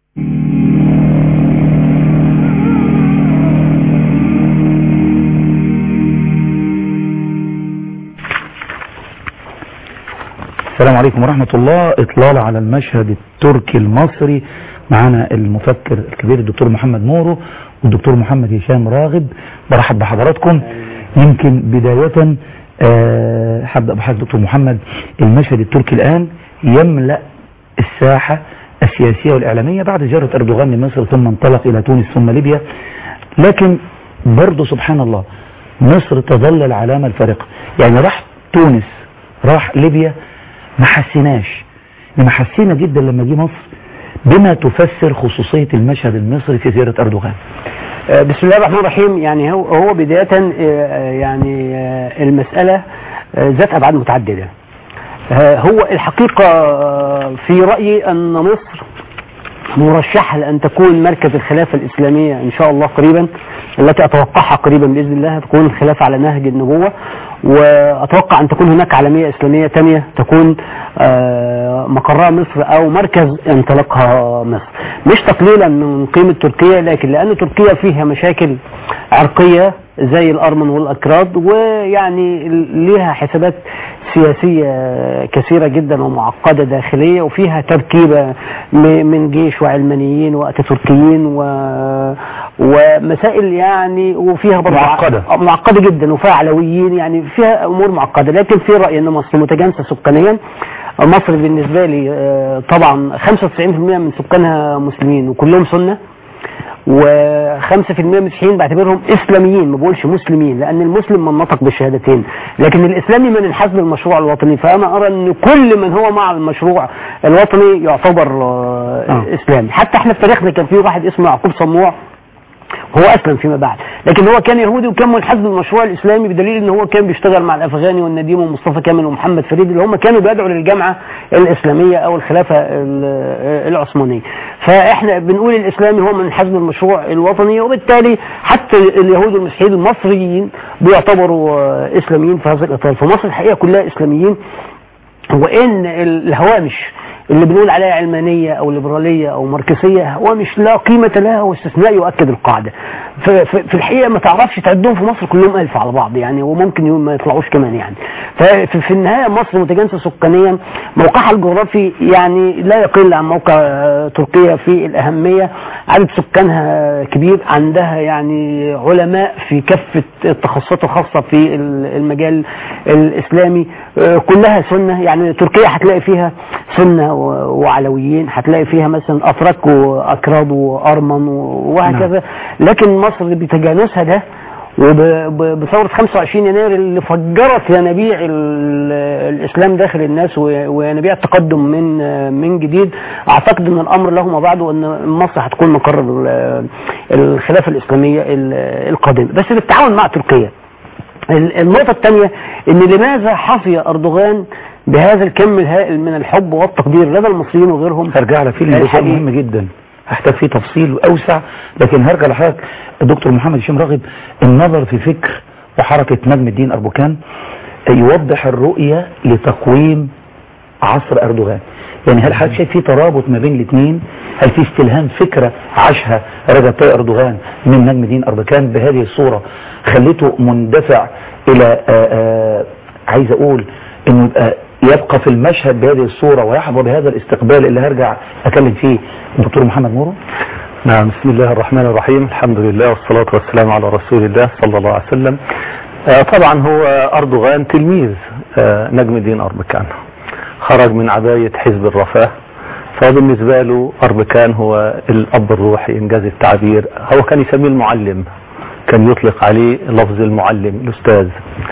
السلام عليكم ورحمة الله إطلال على المشهد التركي المصري معنا المفكر الكبير الدكتور محمد مورو والدكتور محمد هشام راغب برحب بحضراتكم يمكن بداية آه، هبدأ بحضرتك دكتور محمد المشهد التركي الآن يملأ الساحة السياسية والإعلامية بعد زيارة أردوغان لمصر ثم انطلق إلى تونس ثم ليبيا لكن برضه سبحان الله مصر تظل العلامة الفارقة يعني راح تونس راح ليبيا ما حسيناش ما حسينا جدا لما جه مصر بما تفسر خصوصية المشهد المصري في زيارة أردوغان آه، بسم الله الرحمن الرحيم يعني هو هو بداية آه، يعني آه، المسألة آه، ذات أبعاد متعددة آه، هو الحقيقة آه، في رأيي أن مصر مرشحة لأن تكون مركز الخلافة الإسلامية إن شاء الله قريبا التي أتوقعها قريبا بإذن الله تكون الخلافة على نهج النبوة وأتوقع أن تكون هناك عالمية إسلامية تانية تكون آه، مقرها مصر أو مركز انطلاقها مصر مش تقليلا من قيمة تركيا لكن لأن تركيا فيها مشاكل عرقية زي الأرمن والأكراد ويعني ليها حسابات سياسية كثيرة جدا ومعقدة داخلية وفيها تركيبة م- من جيش وعلمانيين وأتاتوركيين و... ومسائل يعني وفيها برضه معقدة. ع- معقدة جدا وفيها علويين يعني فيها أمور معقدة لكن في رأيي أن مصر متجانسة سكانيا مصر بالنسبة لي آه، طبعا 95% من سكانها مسلمين وكلهم سنة و5% مسيحيين بعتبرهم اسلاميين ما بقولش مسلمين لان المسلم من نطق بالشهادتين لكن الاسلامي من انحاز للمشروع الوطني فانا ارى ان كل من هو مع المشروع الوطني يعتبر آه، آه. اسلامي حتى احنا في تاريخنا كان في واحد اسمه يعقوب صموع هو اسلم فيما بعد لكن هو كان يهودي وكان منحاز للمشروع الاسلامي بدليل ان هو كان بيشتغل مع الافغاني والنديم ومصطفى كامل ومحمد فريد اللي هم كانوا بيدعوا للجامعه الاسلاميه او الخلافه ال- العثمانيه فاحنا بنقول الاسلامي هو منحاز للمشروع الوطني وبالتالي حتى اليهود والمسيحيين المصريين بيعتبروا آه، اسلاميين في هذا الاطار فمصر الحقيقه كلها اسلاميين وان الهوامش اللي بنقول عليها علمانية او ليبرالية او ماركسية هوامش لا قيمة لها واستثناء يؤكد القاعدة ف- ف- في الحقيقة ما تعرفش تعدهم في مصر كلهم ألف على بعض يعني وممكن يوم ما يطلعوش كمان يعني ففي في النهاية مصر متجانسة سكانيا موقعها الجغرافي يعني لا يقل عن موقع آه، تركيا في الأهمية عدد سكانها كبير عندها يعني علماء في كافة التخصصات الخاصة في ال- المجال الإسلامي آه، كلها سنة يعني تركيا هتلاقي فيها سنة و- وعلويين هتلاقي فيها مثلا أتراك وأكراد وأرمن و- وهكذا لكن مصر بتجانسها ده وبثورة 25 يناير اللي فجرت ينابيع ال- الإسلام داخل الناس و- وينابيع التقدم من من جديد أعتقد أن الأمر له ما بعده أن مصر هتكون مقر ال- الخلافة الإسلامية ال- القادمة بس بالتعاون مع تركيا ال- النقطة الثانية ان لماذا حظي اردوغان بهذا الكم الهائل من الحب والتقدير لدى المصريين وغيرهم هرجع لك فيه لأن ده شيء الحقيقي. مهم جدا هحتاج فيه تفصيل أوسع لكن هرجع لحضرتك الدكتور محمد هشام راغب النظر في فكر وحركة نجم الدين أربوكان يوضح الرؤية لتقويم عصر أردوغان يعني هل حضرتك شايف في ترابط ما بين الاثنين هل في استلهام فكرة عاشها رجب طيب أردوغان من نجم الدين أربوكان بهذه الصورة خليته مندفع إلى آآ آآ عايز أقول إنه يبقى يبقى في المشهد بهذه الصورة ويحظى بهذا الاستقبال اللي هرجع أكلم فيه الدكتور محمد مورو نعم بسم الله الرحمن الرحيم الحمد لله والصلاة والسلام على رسول الله صلى الله عليه وسلم آه، طبعا هو أردوغان تلميذ آه، نجم الدين أربكان خرج من عباية حزب الرفاه فبالنسبة له أربكان هو الأب الروحي إنجاز التعبير هو كان يسميه المعلم كان يطلق عليه لفظ المعلم الأستاذ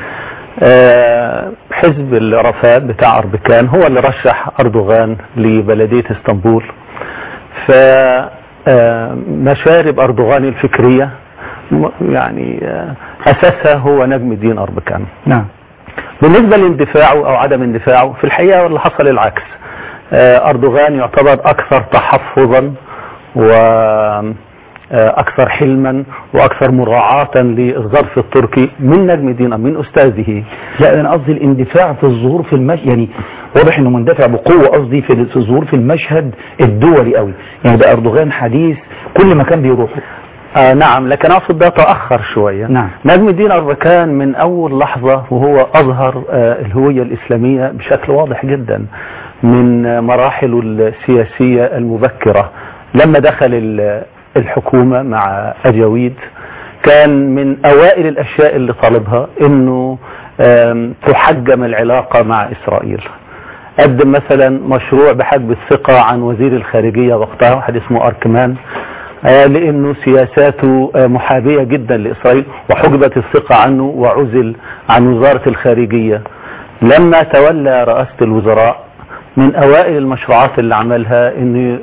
آه، حزب الرفاه بتاع أربكان هو اللي رشح أردوغان لبلدية اسطنبول ف آه، مشارب أردوغان الفكرية م- يعني آه، أساسها هو نجم الدين أربكان نعم بالنسبة لاندفاعه أو عدم اندفاعه في الحقيقة اللي حصل العكس آه، أردوغان يعتبر أكثر تحفظا و أكثر حلما وأكثر مراعاة للظرف التركي من نجم الدين من أستاذه لا انا قصدي الاندفاع في الظهور في المشهد يعني واضح انه مندفع بقوه قصدي في في الظهور في المشهد الدولي قوي يعني ده اردوغان حديث كل مكان بيروح آه نعم لكن أقصد ده تأخر شوية نعم. نجم الدين أربكان من أول لحظة وهو أظهر آه الهوية الإسلامية بشكل واضح جدا من آه مراحله السياسية المبكرة لما دخل ال- الحكومة مع أجاويد كان من أوائل الأشياء اللي طالبها أنه آم، تحجم العلاقة مع إسرائيل قدم مثلا مشروع بحجب الثقة عن وزير الخارجية وقتها واحد اسمه أركمان آه، لأنه سياساته آه، محابية جدا لإسرائيل وحجبت الثقة عنه وعزل عن وزارة الخارجية لما تولى رئاسة الوزراء من أوائل المشروعات اللي عملها إن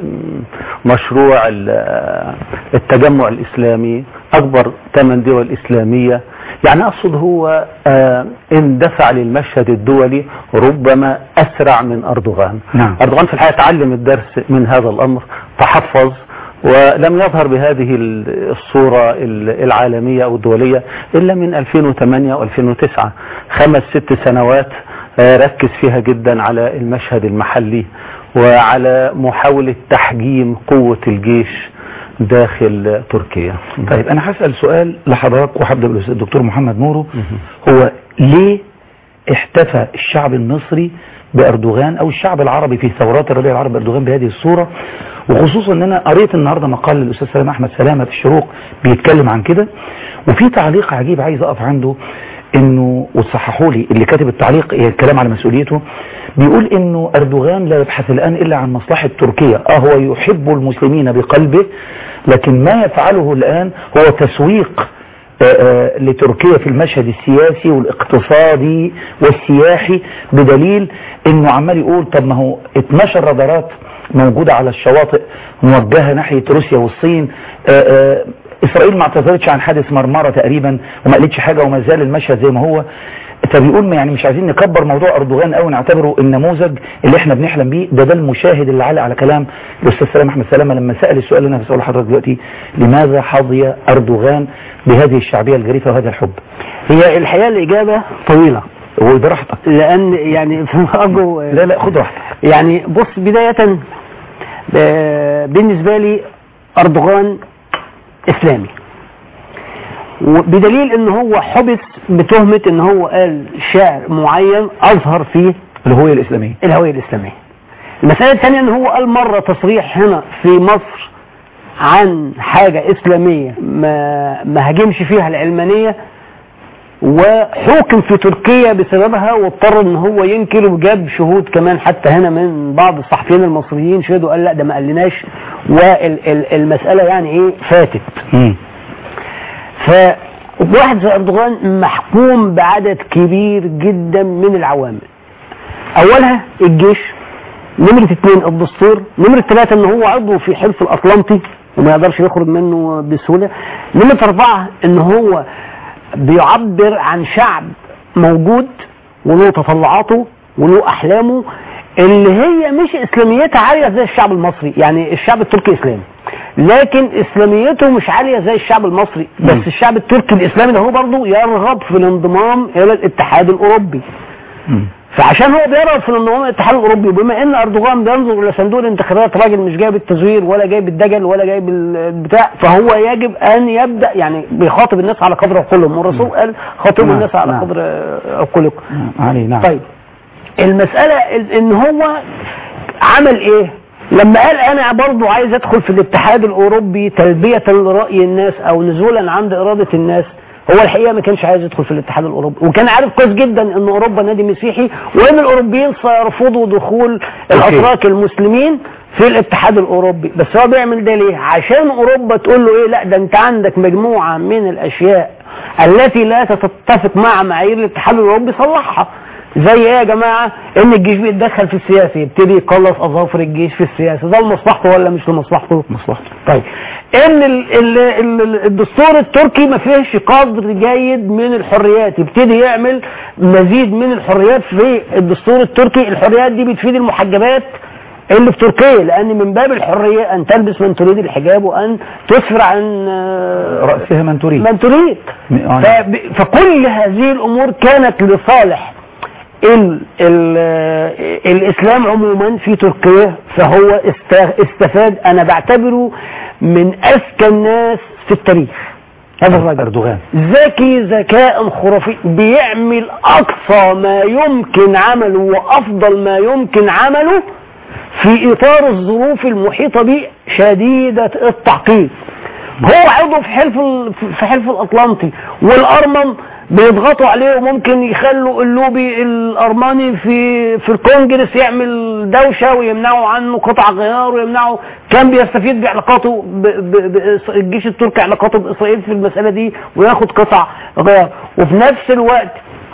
مشروع ال- التجمع الإسلامي أكبر ثمان دول إسلامية يعني أقصد هو آه، اندفع للمشهد الدولي ربما أسرع من أردوغان نعم. أردوغان في الحقيقة تعلم الدرس من هذا الأمر تحفظ ولم يظهر بهذه ال- الصورة ال- العالمية أو الدولية إلا من 2008 و2009 خمس ست سنوات آه، ركز فيها جدا على المشهد المحلي وعلى محاولة تحجيم قوة الجيش داخل تركيا طيب انا هسال سؤال لحضرتك وهبدا بالاستاذ الدكتور محمد نورو هو ليه احتفى الشعب المصري باردوغان او الشعب العربي في ثورات الربيع العربي باردوغان بهذه الصوره وخصوصا ان انا قريت النهارده مقال للاستاذ سلام احمد سلامه في الشروق بيتكلم عن كده وفي تعليق عجيب عايز اقف عنده انه وتصححوا لي اللي كاتب التعليق يعني الكلام على مسؤوليته بيقول انه اردوغان لا يبحث الان الا عن مصلحه تركيا اه هو يحب المسلمين بقلبه لكن ما يفعله الان هو تسويق آه، آه، لتركيا في المشهد السياسي والاقتصادي والسياحي بدليل انه عمال يقول طب ما هو 12 رادارات موجودة على الشواطئ موجهة ناحية روسيا والصين آه، آه، اسرائيل ما اعتذرتش عن حادث مرمرة تقريبا وما قالتش حاجة وما زال المشهد زي ما هو فبيقول ما يعني مش عايزين نكبر موضوع اردوغان قوي نعتبره النموذج اللي احنا بنحلم بيه ده ده المشاهد اللي علق على كلام الاستاذ سلام احمد سلامه لما سال السؤال اللي انا بساله لحضرتك دلوقتي لماذا حظي اردوغان بهذه الشعبيه الجريفه وهذا الحب؟ هي الحقيقة الإجابة طويلة وبراحتك لأن يعني في أرجو لا لا خد راحتك يعني بص بداية آه، بالنسبة لي أردوغان إسلامي وبدليل ان هو حبس بتهمة ان هو قال شعر معين اظهر فيه الهويه الاسلاميه الهوية الاسلامية المسألة الثانية ان هو قال مرة تصريح هنا في مصر عن حاجة اسلامية ما, ما هاجمش فيها العلمانية وحوكم في تركيا بسببها واضطر ان هو ينكر وجاب شهود كمان حتى هنا من بعض الصحفيين المصريين شهدوا قال لا ده ما قالناش والمسألة يعني ايه فاتت مم. فواحد زي اردوغان محكوم بعدد كبير جدا من العوامل اولها الجيش نمرة اثنين الدستور نمرة ثلاثة ان هو عضو في حلف الاطلنطي وما يقدرش يخرج منه بسهولة نمرة اربعة ان هو بيعبر عن شعب موجود وله تطلعاته وله احلامه اللي هي مش اسلاميتها عالية زي الشعب المصري يعني الشعب التركي اسلامي لكن اسلاميته مش عالية زي الشعب المصري بس الشعب التركي الاسلامي ده هو برضه يرغب في الانضمام الى الاتحاد الاوروبي مم. فعشان هو بيرغب في الانضمام الى الاتحاد الاوروبي وبما ان اردوغان بينظر الى صندوق الانتخابات راجل مش جايب التزوير ولا جايب الدجل ولا جايب البتاع فهو يجب ان يبدا يعني بيخاطب الناس على قدر عقولهم والرسول قال خاطبوا نعم، الناس على نعم. قدر عقولكم نعم، علي نعم طيب المسألة ان هو عمل ايه لما قال انا برضو عايز ادخل في الاتحاد الاوروبي تلبية لرأي الناس او نزولا عند ارادة الناس هو الحقيقة ما كانش عايز يدخل في الاتحاد الاوروبي وكان عارف كويس جدا ان اوروبا نادي مسيحي وان الاوروبيين سيرفضوا دخول الاتراك المسلمين في الاتحاد الاوروبي بس هو بيعمل ده ليه عشان اوروبا تقول له ايه لا ده انت عندك مجموعة من الاشياء التي لا تتفق مع معايير الاتحاد الاوروبي صلحها زي ايه يا جماعة ان الجيش بيتدخل في السياسة يبتدي يقلص اظافر الجيش في السياسة ده لمصلحته ولا مش لمصلحته مصلحته طيب ان ال ال ال الدستور التركي ما فيهش قدر جيد من الحريات يبتدي يعمل مزيد من الحريات في الدستور التركي الحريات دي بتفيد المحجبات اللي في تركيا لان من باب الحريه ان تلبس من تريد الحجاب وان تسفر عن آه، رأسها من تريد من تريد م- آه. فب- فكل هذه الامور كانت لصالح ال ال الاسلام عموما في تركيا فهو است- استفاد انا بعتبره من اذكى الناس في التاريخ هذا الرجل أردوغان ذكي ذكاء خرافي بيعمل اقصى ما يمكن عمله وافضل ما يمكن عمله في اطار الظروف المحيطه به شديده التعقيد هو عضو في حلف ال- في حلف الاطلنطي والارمن بيضغطوا عليه وممكن يخلوا اللوبي الارماني في في الكونجرس يعمل دوشه ويمنعوا عنه قطع غيار ويمنعوا كان بيستفيد بعلاقاته ب ب ب الجيش التركي علاقاته باسرائيل في المساله دي وياخد قطع غيار وفي نفس الوقت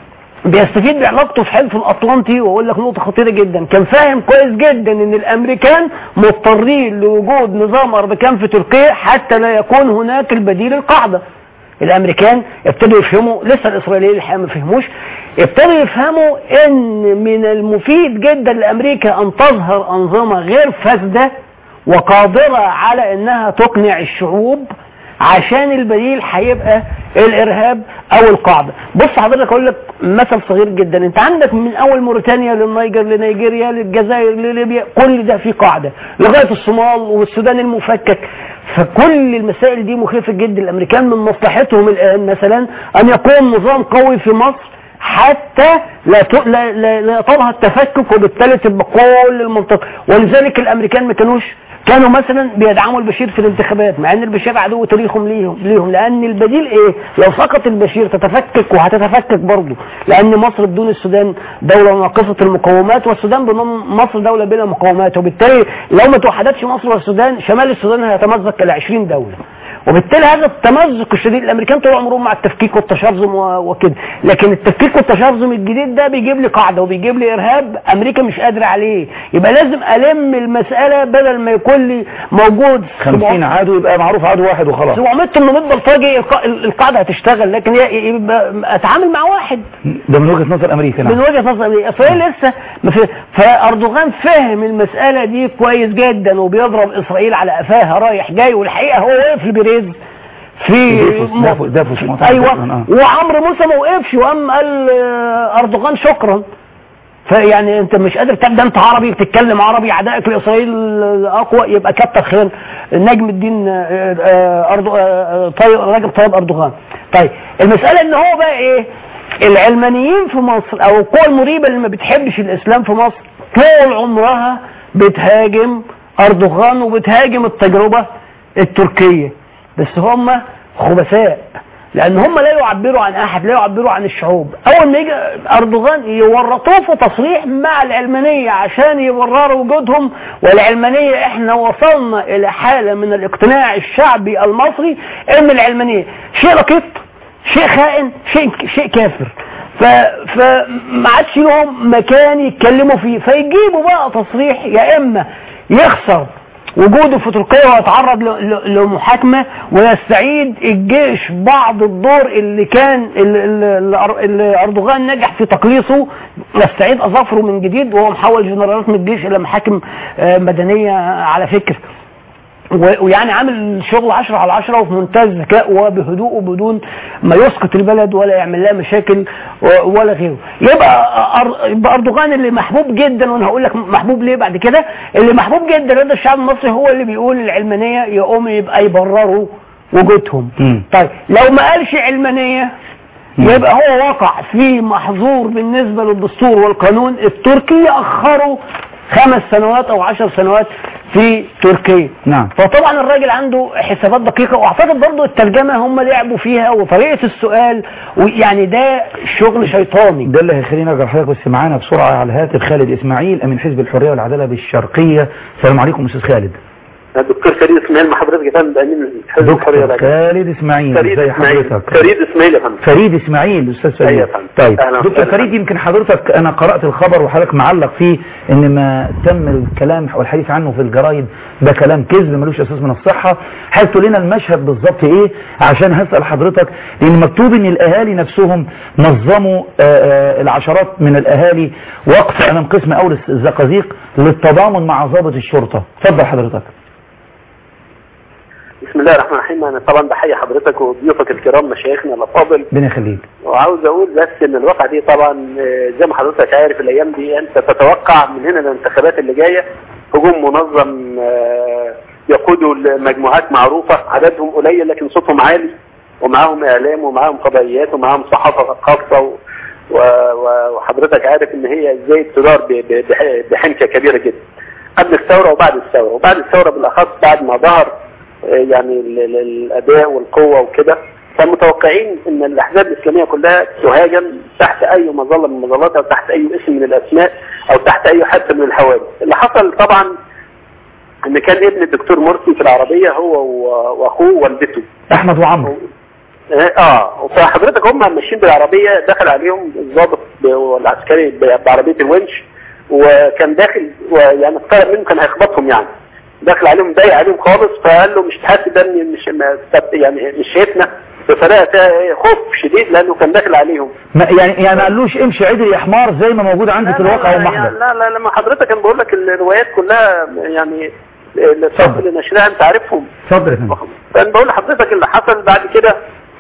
بيستفيد بعلاقته في حلف الاطلنطي واقول لك نقطه خطيره جدا كان فاهم كويس جدا ان الامريكان مضطرين لوجود نظام اربكان في تركيا حتى لا يكون هناك البديل القاعده الامريكان ابتدوا يفهموا لسه الاسرائيليين الحقيقه ما فهموش ابتدوا يفهموا ان من المفيد جدا لامريكا ان تظهر انظمه غير فاسده وقادره على انها تقنع الشعوب عشان البديل هيبقى الارهاب او القاعده بص حضرتك اقول لك مثل صغير جدا انت عندك من اول موريتانيا للنيجر لنيجيريا للجزائر لليبيا كل ده في قاعده لغايه الصومال والسودان المفكك فكل المسائل دي مخيفه جدا الامريكان من مصلحتهم الان مثلا ان يقوم نظام قوي في مصر حتى لا ت- لا لا, لا يطالها التفكك وبالتالي تبقى كل المنطقه ولذلك الامريكان ما كانوش كانوا مثلا بيدعموا البشير في الانتخابات مع ان البشير عدو تاريخهم ليهم ليهم لان البديل ايه لو سقط البشير تتفكك وهتتفكك برضه لان مصر بدون السودان دوله ناقصه المقومات والسودان بدون مصر دوله بلا مقومات وبالتالي لو ما توحدتش مصر والسودان شمال السودان هيتمزق الى 20 دوله وبالتالي هذا التمزق الشديد الامريكان طول عمرهم مع التفكيك والتشرذم و- وكده لكن التفكيك والتشرذم الجديد ده بيجيب لي قاعده وبيجيب لي ارهاب امريكا مش قادره عليه يبقى لازم الم المساله بدل ما يكون لي موجود 50 عدو يبقى معروف عدو واحد وخلاص 700 800 بلطجي الق- القاعده هتشتغل لكن ي- يبقى اتعامل مع واحد ده من وجهة نظر أمريكا من نعم وجهه نظر امريكا اسرائيل لسه ما في فاردوغان فهم المساله دي كويس جدا وبيضرب اسرائيل على قفاها رايح جاي والحقيقه هو وقف في بيريز في دافوس- م- دافوس- دافوس مؤتمر ايوه دافوس، آه. وعمرو موسى ما وقفش وقام قال آه، اردوغان شكرا فيعني انت مش قادر تعمل ده انت عربي بتتكلم عربي عدائك لاسرائيل اقوى يبقى كتر خير نجم الدين آه، آه، أردو آه، طيب رجب طيب اردوغان طيب المساله ان هو بقى ايه العلمانيين في مصر او القوى المريبه اللي ما بتحبش الاسلام في مصر طول عمرها بتهاجم اردوغان وبتهاجم التجربه التركيه بس هم خبثاء لان هم لا يعبروا عن احد لا يعبروا عن الشعوب اول ما يجي اردوغان يورطوه في تصريح مع العلمانيه عشان يبرروا وجودهم والعلمانيه احنا وصلنا الى حاله من الاقتناع الشعبي المصري ان العلمانيه شيء لقيط شيء خائن شيء شيء كافر ف فما عادش لهم مكان يتكلموا فيه فيجيبوا بقى تصريح يا اما يخسر وجوده في تركيا ويتعرض ل- ل- لمحاكمة ويستعيد الجيش بعض الدور اللي كان اللي- اللي اللي اللي أردوغان نجح في تقليصه يستعيد أظافره من جديد وهو محول جنرالات من الجيش إلى محاكم آه، مدنية على فكر و- ويعني عامل شغل 10 على 10 وفي منتهى الذكاء وبهدوء وبدون ما يسقط البلد ولا يعمل لها مشاكل و- ولا غيره يبقى أر- يبقى اردوغان اللي محبوب جدا وانا هقول لك محبوب ليه بعد كده اللي محبوب جدا لدى الشعب المصري هو اللي بيقول العلمانيه يقوم يبقى يبرروا وجودهم مم. طيب لو ما قالش علمانيه يبقى هو وقع في محظور بالنسبة للدستور والقانون التركي يأخروا خمس سنوات أو عشر سنوات في تركيا نعم. فطبعا الراجل عنده حسابات دقيقة واعتقد برضه الترجمة هم لعبوا فيها وطريقة السؤال ويعني ده شغل شيطاني ده اللي هيخلينا ارجع لحضرتك بس معانا بسرعه على الهاتف خالد اسماعيل امين حزب الحريه والعداله بالشرقيه السلام عليكم استاذ خالد الدكتور فريد اسماعيل مع حضرتك يا فندم امين حزب الحريه دكتور والعدالة. خالد اسماعيل فريد ازي اسماعيل حضرتك فريد اسماعيل يا فندم فريد اسماعيل استاذ فريد أيوة يا فندم. طيب أهلا دكتور وسهلا. فريد يمكن حضرتك انا قرات الخبر وحضرتك معلق فيه ان ما تم الكلام والحديث عنه في الجرايد ده كلام كذب ملوش اساس من الصحه حال تقول لنا المشهد بالظبط ايه عشان هسال حضرتك لان مكتوب ان الاهالي نفسهم نظموا آه، آه، العشرات من الاهالي وقف امام قسم اول الزقازيق للتضامن مع ضابط الشرطه اتفضل حضرتك بسم الله الرحمن الرحيم انا طبعا بحيي حضرتك وضيوفك الكرام مشايخنا الافاضل ربنا يخليك وعاوز اقول بس ان الواقعه دي طبعا آه، زي ما حضرتك عارف الايام دي انت تتوقع من هنا للانتخابات اللي جايه هجوم منظم آه، يقودوا لمجموعات معروفه عددهم قليل لكن صوتهم عالي ومعاهم اعلام ومعاهم قضائيات ومعاهم صحافه خاصه و- و- و- وحضرتك عارف ان هي ازاي تدار ب- ب- بح- بحنكه كبيره جدا قبل الثوره وبعد الثوره وبعد الثوره بالاخص بعد ما ظهر آه، يعني ال- ال- الاداء والقوه وكده فمتوقعين ان الاحزاب الاسلاميه كلها تهاجم تحت اي مظله من المظلات او تحت اي اسم من الاسماء او تحت اي حد من الحوادث اللي حصل طبعا ان كان ابن الدكتور مرسي في العربيه هو و- واخوه ووالدته احمد وعمرو اه فحضرتك هم ماشيين بالعربيه دخل عليهم الضابط ب- والعسكري ب- بعربيه الونش وكان داخل ويعني اقترب منهم كان هيخبطهم يعني دخل عليهم ضايق عليهم خالص فقال له مش تحس ده إن مش ما- يعني مش شايفنا بطريقه فيها خوف شديد لانه كان داخل عليهم ما يعني يعني ما قالوش امشي عدل يا حمار زي ما موجود عندي في الواقع لا والمحضر لا لا لما حضرتك انا بقول لك الروايات كلها يعني الصف اتفضل. اللي نشرها انت عارفهم اتفضل يا فندم فانا بقول لحضرتك اللي حصل بعد كده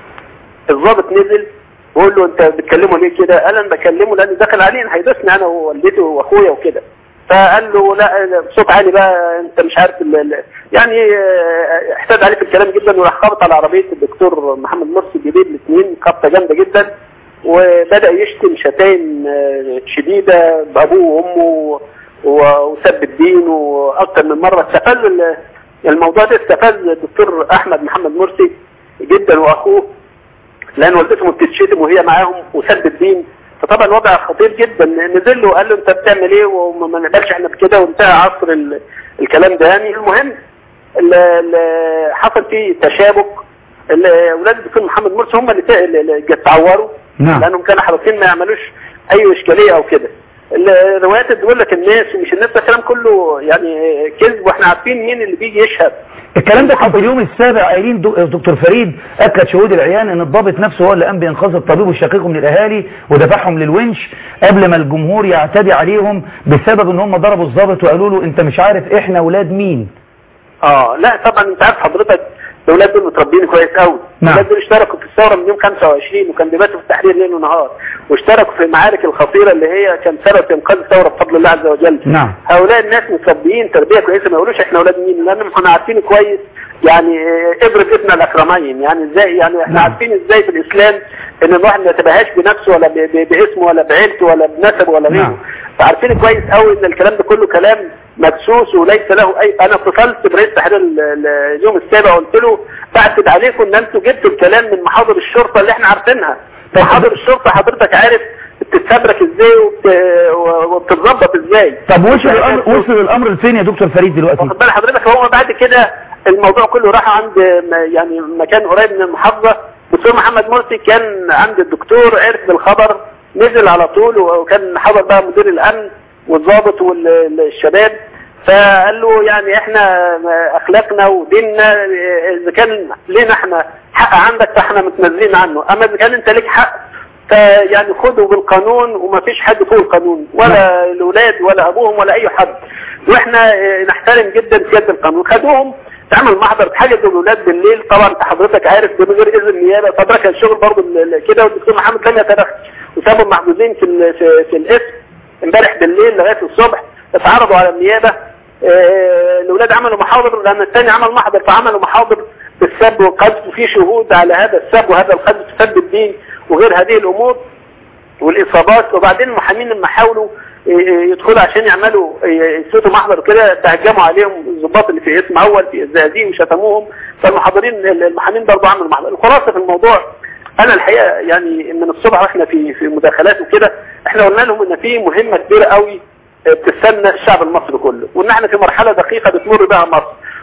الضابط نزل بقول له انت بتكلمه ليه كده قال انا بكلمه لانه دخل علينا هيدوسني انا ووالدتي واخويا وكده فقال له لا بصوت عالي بقى انت مش عارف ال- ال- يعني اه، احتاج عليه في الكلام جدا وراح خبط على عربيه الدكتور محمد مرسي الجديد الاثنين خبطه جامده جدا وبدا يشتم شتايم اه، شديده بابوه وامه و- وسب الدين واكثر من مره استفز ال- الموضوع ده استفز الدكتور احمد محمد مرسي جدا واخوه لان والدتهم بتتشتم وهي معاهم وسب الدين فطبعا الوضع خطير جدا نزل له وقال له انت بتعمل ايه وما نقبلش احنا بكده وانتهى عصر ال- الكلام ده يعني المهم ال- ال- حصل فيه تشابك ال- اولاد الدكتور محمد مرسي هم اللي تا- اللي اللي اتعوروا نعم. لانهم كانوا حريصين ما يعملوش اي اشكاليه او كده الروايات اللي بتقول لك الناس ومش الناس ده كلام كله يعني كذب واحنا عارفين مين اللي بيجي يشهد الكلام ده كان في اليوم السابع قايلين دو- دكتور فريد اكد شهود العيان ان الضابط نفسه هو اللي قام بانقاذ الطبيب وشقيقه من الاهالي ودفعهم للونش قبل ما الجمهور يعتدي عليهم بسبب ان هم ضربوا الضابط وقالوا له انت مش عارف احنا اولاد مين اه لا طبعا انت عارف حضرتك الاولاد دول متربيين كويس قوي نعم. الاولاد دول اشتركوا في الثوره من يوم 25 وكان بيباتوا في التحرير ليل ونهار واشتركوا في المعارك الخطيره اللي هي كان سبب في انقاذ الثوره بفضل الله عز وجل نعم. هؤلاء الناس متربيين تربيه كويسه ما يقولوش احنا اولاد مين لانهم احنا عارفين كويس يعني اه، اضرب ابن الاكرمين يعني ازاي يعني احنا نعم. عارفين ازاي في الاسلام ان الواحد ما يتباهاش بنفسه ولا ب- ب- باسمه ولا بعيلته ولا بنسبه ولا غيره نعم. فعارفين كويس قوي ان الكلام ده كله كلام مدسوس وليس له اي انا اتصلت برئيس تحرير ال- ال- اليوم السابع قلت له بعتب عليكم ان انتوا جبتوا الكلام من محاضر الشرطه اللي احنا عارفينها طب- محاضر الشرطه حضرتك عارف بتتفبرك ازاي وبت- وبتتظبط ازاي طب وصل الامر وصل الامر لفين يا دكتور فريد دلوقتي واخد بال حضرتك هو بعد كده الموضوع كله راح عند م- يعني مكان قريب من المحافظه دكتور محمد مرسي كان عند الدكتور عرف بالخبر نزل على طول وكان حضر بقى مدير الامن والضابط والشباب فقال له يعني احنا اخلاقنا وديننا اذا كان لنا احنا حق عندك فاحنا متنازلين عنه اما اذا كان انت ليك حق فيعني خدوا بالقانون وما فيش حد فوق القانون ولا الاولاد ولا ابوهم ولا اي حد واحنا اه، نحترم جدا سياده القانون خدوهم تعمل محضر حاجه الاولاد بالليل طبعا انت حضرتك عارف من غير اذن النيابه فدرك الشغل برضه ال- ال- كده والدكتور محمد لم يتدخل وسابهم محجوزين في ال- في, في الاسم امبارح بالليل لغايه الصبح اتعرضوا على النيابه اه، الاولاد عملوا محاضر لان الثاني عمل محضر فعملوا محاضر بالسب والقذف وفي شهود على هذا السب وهذا القذف سب الدين وغير هذه الامور والاصابات وبعدين المحامين لما حاولوا يدخلوا عشان يعملوا يثبتوا محضر كده تهجموا عليهم الضباط اللي في اسم اول في الزقازيق وشتموهم فالمحاضرين المحامين برضه عملوا محضر الخلاصه في الموضوع انا الحقيقه يعني من الصبح واحنا في في مداخلات وكده احنا قلنا لهم ان في مهمه كبيره قوي بتستنى الشعب المصري كله وان احنا في مرحله دقيقه بتمر بها مصر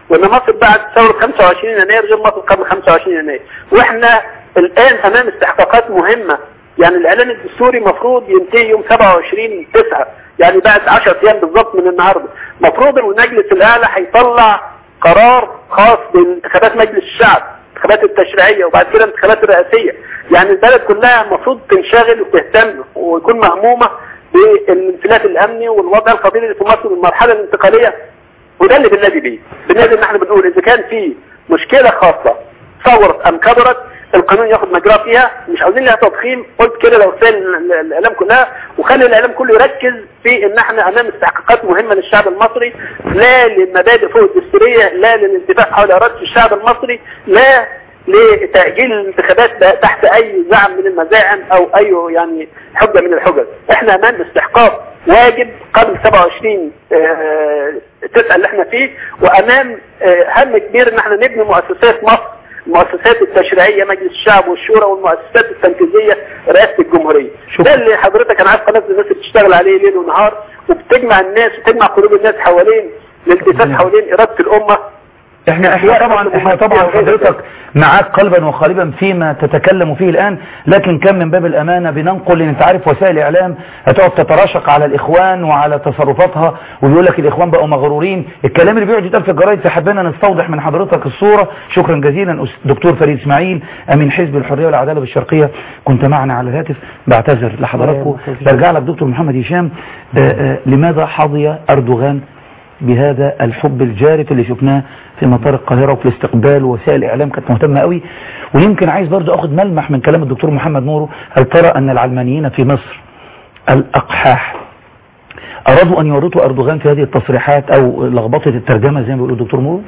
وان مصر بعد ثوره 25 يناير غير مصر قبل 25 يناير واحنا الان امام استحقاقات مهمه يعني الاعلان الدستوري مفروض ينتهي يوم 27 9 يعني بعد 10 ايام بالظبط من النهارده مفروض ان المجلس الاعلى هيطلع قرار خاص بانتخابات مجلس الشعب الانتخابات التشريعيه وبعد كده الانتخابات الرئاسيه يعني البلد كلها المفروض تنشغل وتهتم ويكون مهمومه بالانفلات الامني والوضع القبيلي اللي في مصر والمرحله الانتقاليه وده اللي بننادي بيه بننادي ان احنا بنقول اذا كان في مشكله خاصه صورت ام كبرت القانون ياخد مجراه فيها مش عاوزين لها تضخيم قلت كده لو سال الاعلام كلها وخلي الاعلام كله يركز في ان احنا امام استحقاقات مهمه للشعب المصري لا للمبادئ فوق الدستوريه لا للانتفاع حول اراده الشعب المصري لا لتأجيل الانتخابات تحت اي زعم من المزاعم او اي يعني حجة من الحجج احنا امام استحقاق واجب قبل 27 اه تسعة اللي احنا فيه وامام اه هم كبير ان احنا نبني مؤسسات مصر المؤسسات التشريعية مجلس الشعب والشورى والمؤسسات التنفيذية رئاسة الجمهورية ده اللي حضرتك انا عارف قناة الناس بتشتغل عليه ليل ونهار وبتجمع الناس وتجمع قلوب الناس حوالين الالتفات حوالين إرادة الأمة احنا احنا طبعا احنا طبعا حضرتك معاك قلبا وقالبا فيما تتكلم فيه الان لكن كم من باب الامانه بننقل لان انت عارف وسائل الاعلام هتقعد تتراشق على الاخوان وعلى تصرفاتها ويقول لك الاخوان بقوا مغرورين الكلام اللي بيقعد يتقال في الجرايد فحبينا نستوضح من حضرتك الصوره شكرا جزيلا دكتور فريد اسماعيل امين حزب الحريه والعداله بالشرقيه كنت معنا على الهاتف بعتذر لحضراتكم برجع لك دكتور محمد هشام لماذا حظي اردوغان بهذا الحب الجارف اللي شفناه في مطار القاهرة وفي الاستقبال ووسائل الإعلام كانت مهتمة قوي ويمكن عايز برضه أخذ ملمح من كلام الدكتور محمد نورو هل ترى أن العلمانيين في مصر الأقحاح أرادوا أن يورطوا أردوغان في هذه التصريحات أو لخبطة الترجمة زي ما بيقولوا الدكتور نورو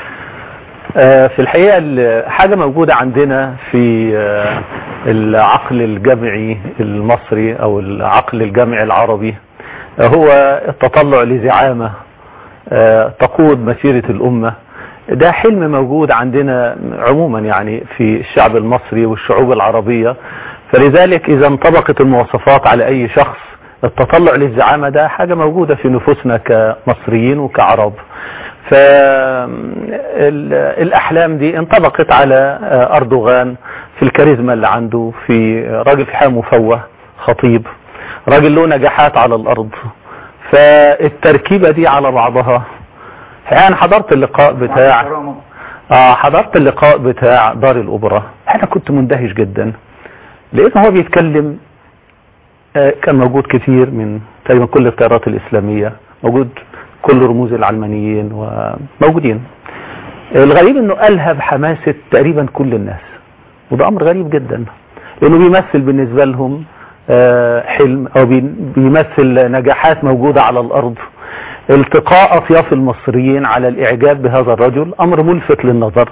آه في الحقيقة حاجة موجودة عندنا في آه العقل الجمعي المصري أو العقل الجمعي العربي آه هو التطلع لزعامة تقود مسيرة الأمة ده حلم موجود عندنا عموما يعني في الشعب المصري والشعوب العربية فلذلك إذا انطبقت المواصفات على أي شخص التطلع للزعامة ده حاجة موجودة في نفوسنا كمصريين وكعرب فالأحلام دي انطبقت على أردوغان في الكاريزما اللي عنده في راجل في حال مفوه خطيب راجل له نجاحات على الأرض فالتركيبة دي على بعضها انا حضرت اللقاء بتاع اه حضرت اللقاء بتاع دار الاوبرا انا كنت مندهش جدا لان هو بيتكلم آه كان موجود كثير من تقريبا كل التيارات الاسلامية موجود كل رموز العلمانيين وموجودين الغريب انه الهب حماسة تقريبا كل الناس وده امر غريب جدا لانه بيمثل بالنسبة لهم حلم او بيمثل نجاحات موجودة على الارض التقاء اطياف المصريين على الاعجاب بهذا الرجل امر ملفت للنظر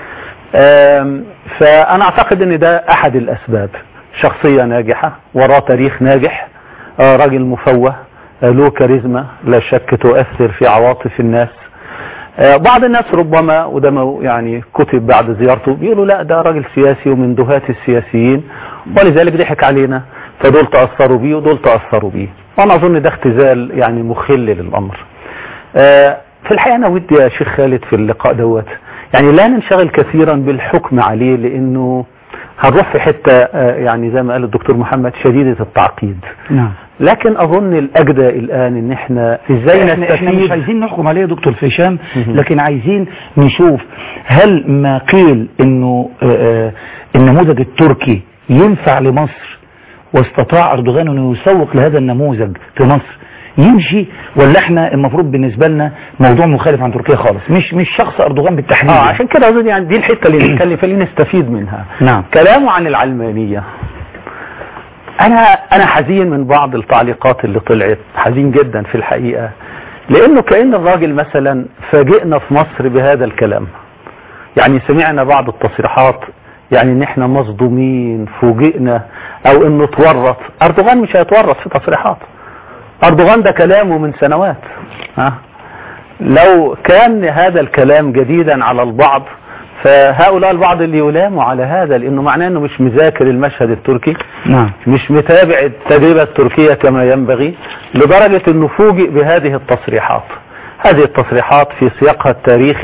فانا اعتقد ان ده احد الاسباب شخصية ناجحة وراه تاريخ ناجح راجل مفوه له كاريزما لا شك تؤثر في عواطف الناس بعض الناس ربما وده يعني كتب بعد زيارته بيقولوا لا ده راجل سياسي ومن دهات السياسيين ولذلك ضحك علينا فدول تأثروا بيه ودول تأثروا بيه وانا اظن ده اختزال يعني مخل للامر آه في الحقيقة انا ودي يا شيخ خالد في اللقاء دوت يعني لا ننشغل كثيرا بالحكم عليه لانه هنروح في حتة آه يعني زي ما قال الدكتور محمد شديدة التعقيد نعم لكن اظن الاجدى الان ان احنا ازاي احنا, احنا مش نستفيد عايزين نحكم عليه يا دكتور هشام مهم. لكن عايزين نشوف هل ما قيل انه آه، آه، النموذج التركي ينفع لمصر واستطاع اردوغان انه يسوق لهذا النموذج في مصر يمشي ولا احنا المفروض بالنسبه لنا موضوع مخالف عن تركيا خالص مش مش شخص اردوغان بالتحديد اه يعني. عشان كده اظن يعني دي الحتة اللي نتكلم فيها اللي نستفيد منها نعم كلامه عن العلمانية انا انا حزين من بعض التعليقات اللي طلعت حزين جدا في الحقيقة لانه كأن الراجل مثلا فاجئنا في مصر بهذا الكلام يعني سمعنا بعض التصريحات يعني ان احنا مصدومين فوجئنا او انه تورط اردوغان مش هيتورط في تصريحات اردوغان ده كلامه من سنوات ها لو كان هذا الكلام جديدا على البعض فهؤلاء البعض اللي يلاموا على هذا لانه معناه انه مش مذاكر المشهد التركي نعم مش متابع التجربة التركية كما ينبغي لدرجة انه فوجئ بهذه التصريحات هذه التصريحات في سياقها التاريخي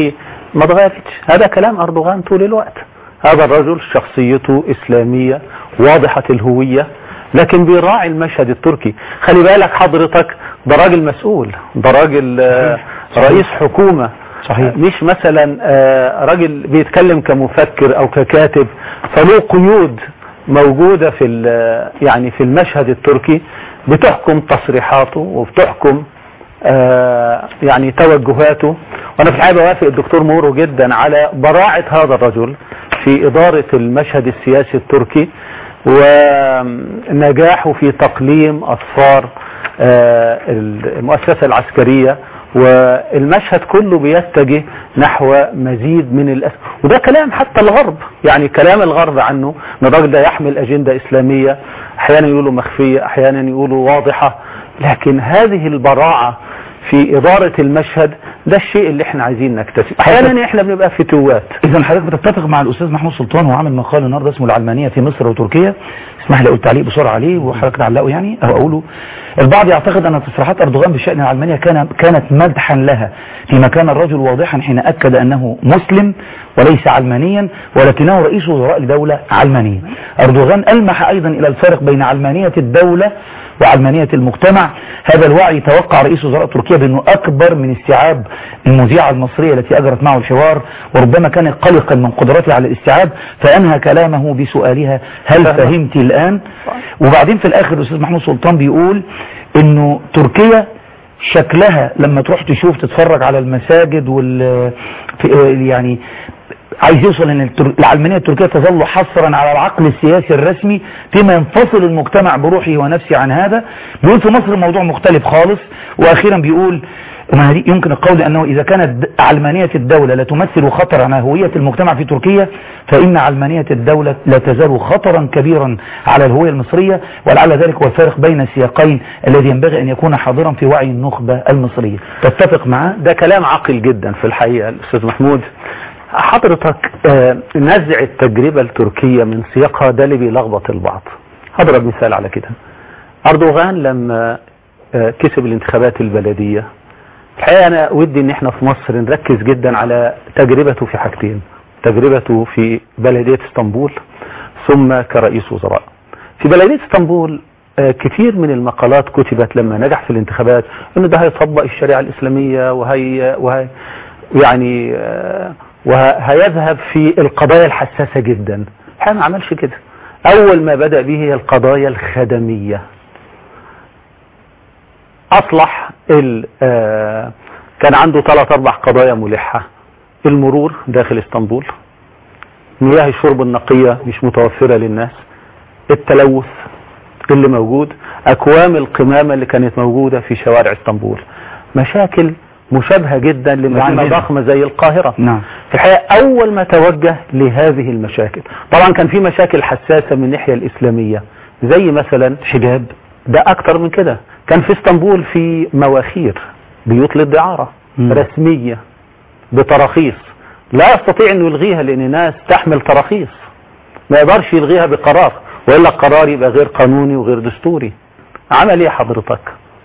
ما اتغيرتش هذا كلام أردوغان طول الوقت هذا الرجل شخصيته إسلامية واضحة الهوية لكن بيراعي المشهد التركي خلي بالك حضرتك ده راجل مسؤول ده راجل آه، صحيح. رئيس حكومة صحيح. مش مثلا آه، راجل بيتكلم كمفكر او ككاتب فله قيود موجودة في ال- يعني في المشهد التركي بتحكم تصريحاته وبتحكم آه، يعني توجهاته وانا في الحقيقه بوافق الدكتور مورو جدا على براعه هذا الرجل في اداره المشهد السياسي التركي ونجاحه في تقليم اصفار آه، المؤسسه العسكريه والمشهد كله بيتجه نحو مزيد من الأس... وده كلام حتى الغرب يعني كلام الغرب عنه ان الراجل ده يحمل اجنده اسلاميه احيانا يقولوا مخفيه احيانا يقولوا واضحه لكن هذه البراعه في اداره المشهد ده الشيء اللي احنا عايزين نكتسب احيانا احنا بنبقى فتوات اذا حضرتك بتتفق مع الاستاذ محمود سلطان وهو عامل مقال النهارده اسمه العلمانيه في مصر وتركيا اسمح لي اقول تعليق بسرعه عليه وحضرتك تعلقه يعني او اقوله البعض يعتقد ان تصريحات اردوغان بشان العلمانيه كان كانت مدحا لها فيما كان الرجل واضحا حين اكد انه مسلم وليس علمانيا ولكنه رئيس وزراء لدوله علمانيه اردوغان المح ايضا الى الفارق بين علمانيه الدوله وعلمانية المجتمع هذا الوعي توقع رئيس وزراء تركيا بأنه أكبر من استيعاب المذيعة المصرية التي أجرت معه الحوار وربما كان قلقا من قدرته على الاستيعاب فأنهى كلامه بسؤالها هل فهمت الآن وبعدين في الآخر الأستاذ محمود سلطان بيقول أنه تركيا شكلها لما تروح تشوف تتفرج على المساجد وال في- يعني عايز يوصل ان التر- العلمانية التركية تظل حصرا على العقل السياسي الرسمي فيما ينفصل المجتمع بروحه ونفسه عن هذا بيقول في مصر الموضوع مختلف خالص واخيرا بيقول وما هذه يمكن القول انه اذا كانت د- علمانية الدولة لا تمثل خطرا على هوية المجتمع في تركيا فان علمانية الدولة لا تزال خطرا كبيرا على الهوية المصرية ولعل ذلك هو الفارق بين السياقين الذي ينبغي ان يكون حاضرا في وعي النخبة المصرية تتفق معاه ده كلام عاقل جدا في الحقيقة الأستاذ محمود حضرتك آه، نزع التجربة التركية من سياقها ده اللي بيلخبط البعض هضرب مثال على كده أردوغان لما آه، كسب الانتخابات البلدية الحقيقة أنا ودي إن إحنا في مصر نركز جدا على تجربته في حاجتين تجربته في بلدية اسطنبول ثم كرئيس وزراء في بلدية اسطنبول آه، كتير من المقالات كتبت لما نجح في الانتخابات انه ده هيطبق الشريعة الاسلامية وهي, وهي يعني آه، وهيذهب في القضايا الحساسة جدا الحقيقة ما عملش كده اول ما بدأ به هي القضايا الخدمية اصلح ال- آه، كان عنده ثلاث اربع قضايا ملحة المرور داخل اسطنبول مياه الشرب النقية مش متوفرة للناس التلوث اللي موجود اكوام القمامة اللي كانت موجودة في شوارع اسطنبول مشاكل مشابهة جدا لمدينة عندنا. ضخمة زي القاهرة نعم في الحقيقة أول ما توجه لهذه المشاكل طبعا كان في مشاكل حساسة من الناحية الإسلامية زي مثلا حجاب ده أكتر من كده كان في اسطنبول في مواخير بيوت للدعارة مم. رسمية بتراخيص لا يستطيع أنه يلغيها لأن ناس تحمل تراخيص ما يقدرش يلغيها بقرار وإلا القرار يبقى غير قانوني وغير دستوري عمل ايه حضرتك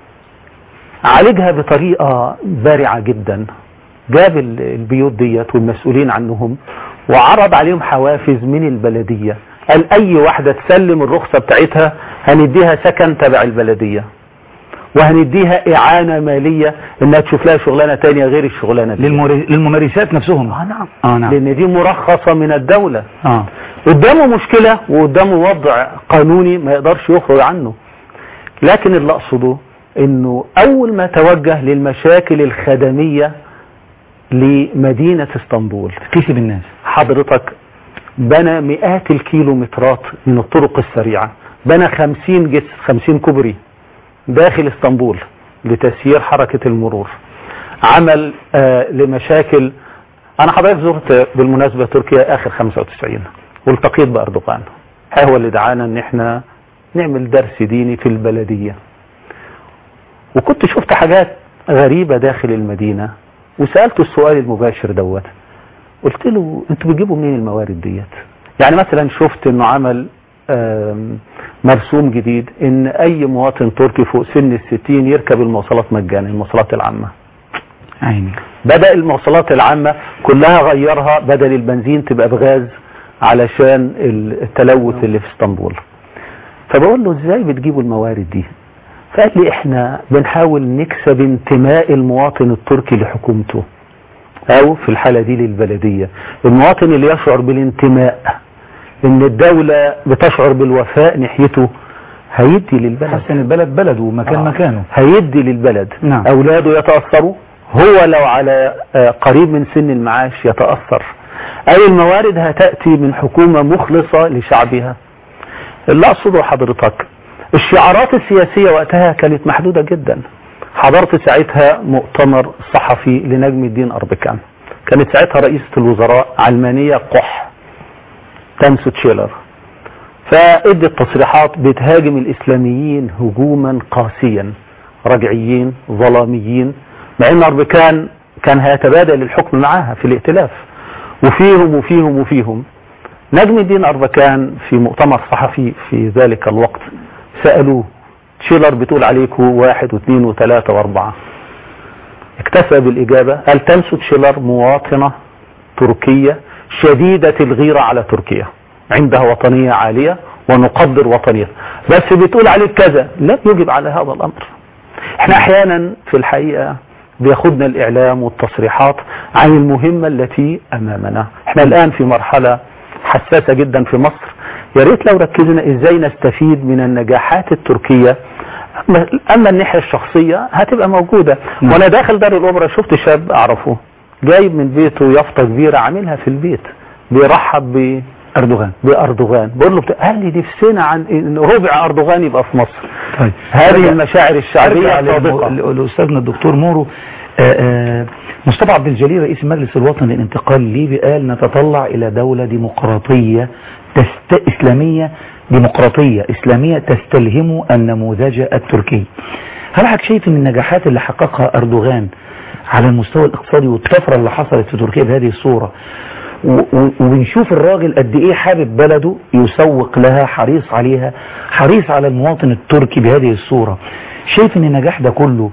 عالجها بطريقة بارعة جدا جاب ال- البيوت ديت والمسؤولين عنهم وعرض عليهم حوافز من البلدية قال اي واحدة تسلم الرخصة بتاعتها هنديها سكن تبع البلدية وهنديها اعانة مالية انها تشوف لها شغلانة تانية غير الشغلانة دي للمر- للممارسات نفسهم اه نعم اه نعم لان دي مرخصة من الدولة اه قدامه مشكلة وقدامه وضع قانوني ما يقدرش يخرج عنه لكن اللي اقصده انه اول ما توجه للمشاكل الخدمية لمدينة اسطنبول كسب الناس حضرتك بنى مئات الكيلومترات من الطرق السريعة بنى خمسين جسر خمسين كوبري داخل اسطنبول لتسيير حركة المرور عمل آه لمشاكل انا حضرتك زرت بالمناسبة تركيا اخر 95 والتقيت باردوغان هو اللي دعانا ان احنا نعمل درس ديني في البلدية وكنت شفت حاجات غريبة داخل المدينة وسألته السؤال المباشر دوت قلت له انتوا بتجيبوا منين الموارد ديت يعني مثلا شفت انه عمل آم، مرسوم جديد ان اي مواطن تركي فوق سن الستين يركب المواصلات مجانا المواصلات العامة عيني بدأ المواصلات العامة كلها غيرها بدل البنزين تبقى بغاز علشان التلوث اللي في اسطنبول فبقول له ازاي بتجيبوا الموارد دي فقال لي احنا بنحاول نكسب انتماء المواطن التركي لحكومته او في الحالة دي للبلدية المواطن اللي يشعر بالانتماء ان الدولة بتشعر بالوفاء ناحيته هيدي للبلد حسن البلد بلده ومكان آه. مكانه هيدي للبلد نعم. اولاده يتأثروا هو لو على آه، قريب من سن المعاش يتأثر اي الموارد هتأتي من حكومة مخلصة لشعبها اللي اقصده حضرتك الشعارات السياسية وقتها كانت محدودة جدا حضرت ساعتها مؤتمر صحفي لنجم الدين أربكان كانت ساعتها رئيسة الوزراء علمانية قح تانسو تشيلر فادت تصريحات بتهاجم الإسلاميين هجوما قاسيا رجعيين ظلاميين مع ان أربكان كان هيتبادل الحكم معاها في الائتلاف وفيهم وفيهم وفيهم نجم الدين أربكان في مؤتمر صحفي في ذلك الوقت سألوه تشيلر بتقول عليكم واحد واثنين وثلاثة واربعة اكتفى بالإجابة قال تنسو تشيلر مواطنة تركية شديدة الغيرة على تركيا عندها وطنية عالية ونقدر وطنية بس بتقول عليك كذا لم يجب على هذا الأمر احنا احيانا في الحقيقة بياخدنا الإعلام والتصريحات عن المهمة التي أمامنا احنا الآن في مرحلة حساسة جدا في مصر يا ريت لو ركزنا ازاي نستفيد من النجاحات التركية أما- اما الناحية الشخصية هتبقى موجودة نعم. وانا داخل دار الاوبرا شفت شاب اعرفه جايب من بيته يافطة كبيرة عاملها في البيت بيرحب ب أردوغان باردوغان بقول له بت- قال لي نفسنا عن إن ربع اردوغان يبقى في مصر طيب هذه أرجع- المشاعر الشعبية أرجع الصادقة للم- لأستاذنا الدكتور مورو آه، آه، مصطفى عبد الجليل رئيس المجلس الوطني للانتقال الليبي قال نتطلع إلى دولة ديمقراطية تست... إسلامية ديمقراطية إسلامية تستلهم النموذج التركي هل حضرتك شايف من النجاحات اللي حققها أردوغان على المستوى الاقتصادي والطفرة اللي حصلت في تركيا بهذه الصورة و- و- وبنشوف الراجل قد ايه حابب بلده يسوق لها حريص عليها حريص على المواطن التركي بهذه الصورة شايف ان النجاح ده كله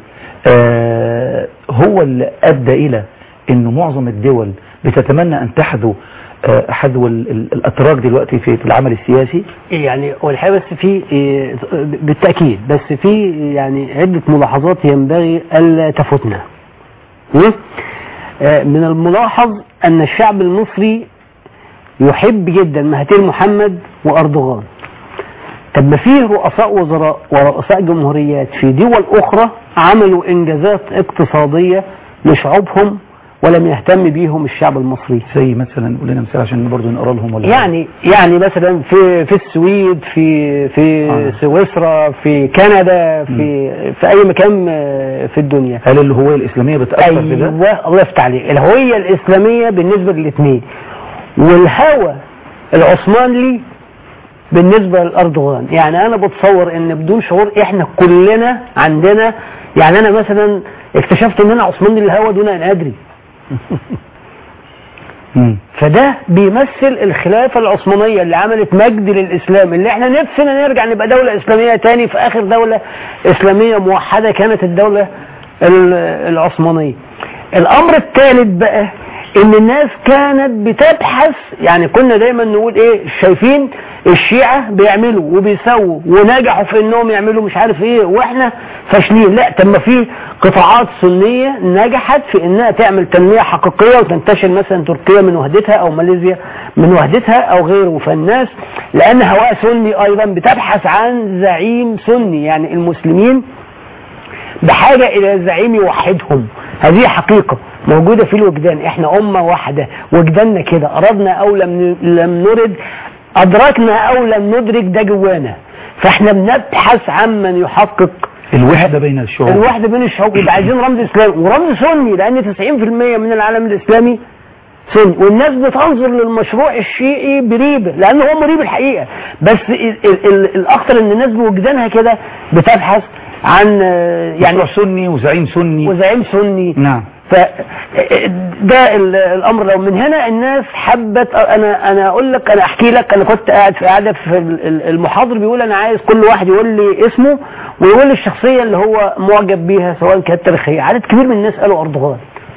آه هو اللي ادى الى ان معظم الدول بتتمنى ان تحذو آه حذو ال- ال- الاتراك دلوقتي في في العمل السياسي يعني هو الحقيقه بس في إيه، بالتاكيد بس في يعني عده ملاحظات ينبغي الا تفوتنا م? آه، من الملاحظ ان الشعب المصري يحب جدا مهاتير محمد واردوغان طب ما فيه رؤساء وزراء ورؤساء جمهوريات في دول اخرى عملوا انجازات اقتصاديه لشعوبهم ولم يهتم بيهم الشعب المصري زي مثلا قول لنا مثال عشان برضه نقرا لهم ولا يعني يعني مثلا في في السويد في في آه. سويسرا في كندا في في اي مكان آه، في الدنيا هل الهوية الإسلامية بتأثر في ده؟ ايوه الله يفتح عليك الهويه الاسلاميه بالنسبه للاثنين والهوى العثماني بالنسبه لاردوغان يعني انا بتصور ان بدون شعور احنا كلنا عندنا يعني انا مثلا اكتشفت ان انا عثماني الهوى دون ان ادري مم. فده بيمثل الخلافة العثمانية اللي عملت مجد للإسلام اللي احنا نفسنا نرجع نبقى دولة إسلامية تاني في آخر دولة إسلامية موحدة كانت الدولة ال- العثمانية الأمر الثالث بقى إن الناس كانت بتبحث يعني كنا دايما نقول إيه شايفين الشيعة بيعملوا وبيسووا ونجحوا في إنهم يعملوا مش عارف إيه وإحنا فاشلين لا طب ما في قطاعات سنية نجحت في إنها تعمل تنمية حقيقية وتنتشر مثلا تركيا من وحدتها أو ماليزيا من وحدتها أو غيره فالناس لأن هواء سني أيضا بتبحث عن زعيم سني يعني المسلمين بحاجة إلى زعيم يوحدهم هذه حقيقة موجودة في الوجدان احنا أمة واحدة وجداننا كده أردنا أو لم لم نرد أدركنا أو لم ندرك ده جوانا فاحنا بنبحث عن من يحقق الوحدة بين الشعوب الوحدة بين الشعوب يبقى عايزين رمز إسلامي ورمز سني لأن 90% من العالم الإسلامي سني والناس بتنظر للمشروع الشيعي بريبة لأنه هو مريب الحقيقة بس ال ال ال الأخطر إن الناس بوجدانها كده بتبحث عن آه، يعني يعني سني وزعيم سني وزعيم سني نعم ف ده ال- الامر لو من هنا الناس حبت انا انا اقول لك انا احكي لك انا كنت قاعد في قاعده في ال- ال- المحاضر بيقول انا عايز كل واحد يقول لي اسمه ويقول لي الشخصيه اللي هو معجب بيها سواء كانت تاريخيه عدد كبير من الناس قالوا اردوغان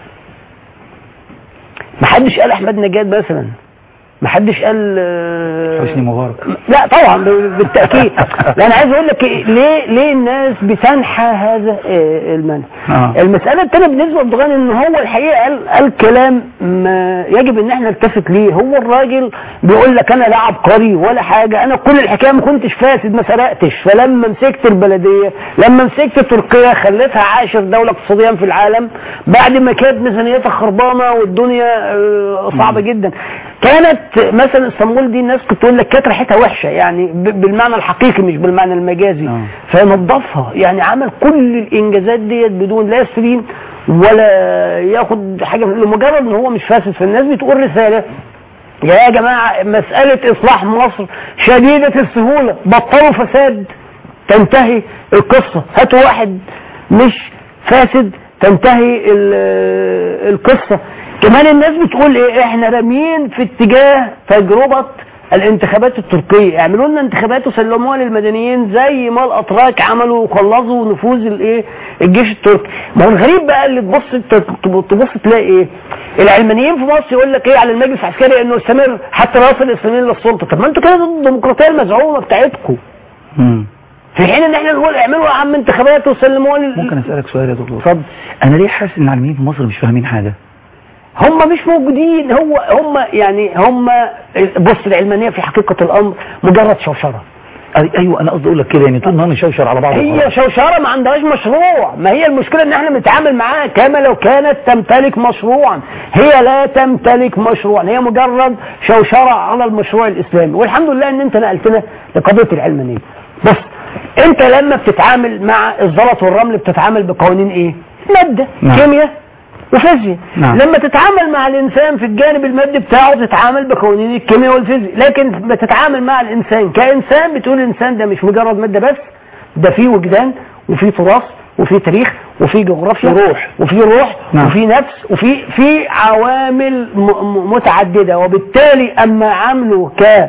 ما حدش قال احمد نجاد مثلا ما حدش قال آه، حسني مبارك لا طبعا ب- بالتاكيد لا انا عايز اقول لك إيه، ليه ليه الناس بتنحى هذا آه، المنهج آه. المساله الثانيه بالنسبه لأردوغان ان هو الحقيقه قال, قال كلام ما يجب ان احنا نلتفت ليه هو الراجل بيقول لك انا لا عبقري ولا حاجه انا كل الحكايه ما كنتش فاسد ما سرقتش فلما مسكت البلديه لما مسكت تركيا خليتها عاشر دوله اقتصاديا في العالم بعد ما كانت ميزانيتها خربانه والدنيا آه، صعبه جدا كانت مثلا اسطنبول دي الناس كنت تقول لك كانت ريحتها وحشه يعني ب- بالمعنى الحقيقي مش بالمعنى المجازي آه. فنظفها يعني عمل كل الانجازات ديت بدون لا يستبين ولا ياخد حاجه لمجرد ان هو مش فاسد فالناس بتقول رساله يا جماعه مساله اصلاح مصر شديده السهوله بطلوا فساد تنتهي القصه هاتوا واحد مش فاسد تنتهي ال- القصه كمان الناس بتقول ايه احنا راميين في اتجاه تجربه الانتخابات التركيه اعملوا لنا انتخابات وسلموها للمدنيين زي ما الاتراك عملوا وخلصوا نفوذ الايه الجيش التركي ما هو الغريب بقى اللي تبص تبص تلاقي ايه العلمانيين في مصر يقول لك ايه على المجلس العسكري انه يستمر حتى لا يصل الاسلاميين للسلطه طب ما انتوا كده ضد الديمقراطيه المزعومه بتاعتكم مم. في حين ان احنا نقول اعملوا يا عم انتخابات وسلموها لل... ممكن اسالك سؤال يا دكتور اتفضل انا ليه حاسس ان العلمانيين في مصر مش فاهمين حاجه هم مش موجودين هو هم يعني هم بص العلمانيه في حقيقه الامر مجرد شوشره أي- ايوه انا قصدي اقول لك كده يعني طول النهار نشوشر على بعض هي وخلاص. شوشره ما عندهاش مشروع ما هي المشكله ان احنا بنتعامل معاها كما لو كانت تمتلك مشروعا هي لا تمتلك مشروعا هي مجرد شوشره على المشروع الاسلامي والحمد لله ان انت نقلتنا لقضيه العلمانيه بص انت لما بتتعامل مع الزلط والرمل بتتعامل بقوانين ايه ماده نعم. كيمياء وفيزياء نعم. لما تتعامل مع الانسان في الجانب المادي بتاعه تتعامل بقوانين الكيمياء والفيزياء لكن بتتعامل مع الانسان كانسان بتقول الانسان ده مش مجرد ماده بس ده فيه وجدان وفيه تراث وفيه تاريخ وفيه جغرافيا وروح. وفيه روح نعم. وفيه نفس وفيه في عوامل م- م- متعدده وبالتالي اما عامله ك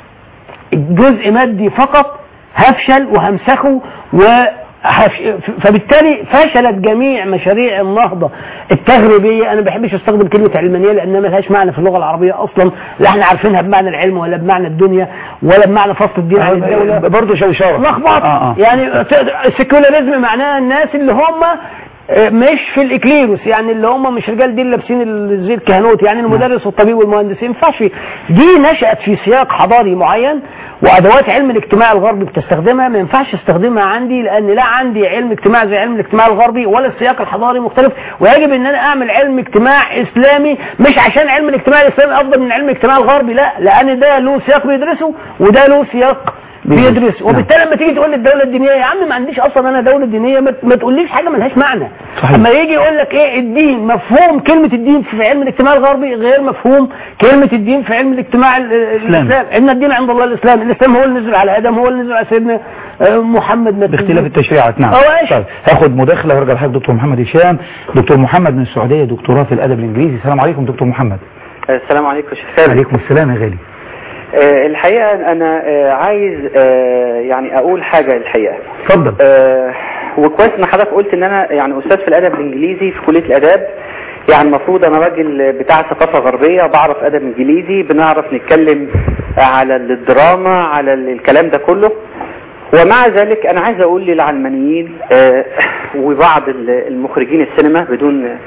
جزء مادي فقط هفشل وهمسخه و هفش- فبالتالي فشلت جميع مشاريع النهضة التغريبية أنا ما بحبش أستخدم كلمة علمانية لأنها ما لهاش معنى في اللغة العربية أصلا لا احنا عارفينها بمعنى العلم ولا بمعنى الدنيا ولا بمعنى فصل الدين عن الدولة برضه شوشره لخبط آه آه. يعني السيكولاريزم معناها الناس اللي هم آه، مش في الاكليروس يعني اللي هم مش رجال دين لابسين ال- زي الكهنوت يعني المدرس والطبيب والمهندس ما ينفعش دي نشأت في سياق حضاري معين وادوات علم الاجتماع الغربي بتستخدمها ما ينفعش استخدمها عندي لان لا عندي علم اجتماع زي علم الاجتماع الغربي ولا السياق الحضاري مختلف ويجب ان انا اعمل علم اجتماع اسلامي مش عشان علم الاجتماع الاسلامي افضل من علم الاجتماع الغربي لا لان ده له سياق بيدرسه وده له سياق بيدرس وبالتالي لما تيجي تقول لي الدوله الدينيه يا عم ما عنديش اصلا انا دوله دينيه ما, ما تقوليش حاجه ملهاش معنى صحيح. اما يجي يقول لك ايه الدين مفهوم كلمه الدين في علم الاجتماع الغربي غير مفهوم كلمه الدين في علم الاجتماع ال- ال- الاسلام ان الدين عند الله الاسلام الاسلام هو اللي نزل على ادم هو اللي نزل على سيدنا آه، محمد ما باختلاف التشريعات نعم اه ماشي. طيب هاخد مداخله وارجع لحضرتك دكتور محمد هشام دكتور محمد من السعوديه دكتوراه في الادب الانجليزي السلام عليكم دكتور محمد السلام عليكم يا شيخ ثابت عليكم السلام يا غالي آه، الحقيقة أنا آه، عايز آه، يعني أقول حاجة الحقيقة اتفضل آه، وكويس إن حضرتك قلت إن أنا يعني أستاذ في الأدب الإنجليزي في كلية الآداب يعني المفروض أنا راجل بتاع ثقافة غربية بعرف أدب إنجليزي بنعرف نتكلم على الدراما على الكلام ده كله ومع ذلك أنا عايز أقول للعلمانيين آه، وبعض المخرجين السينما بدون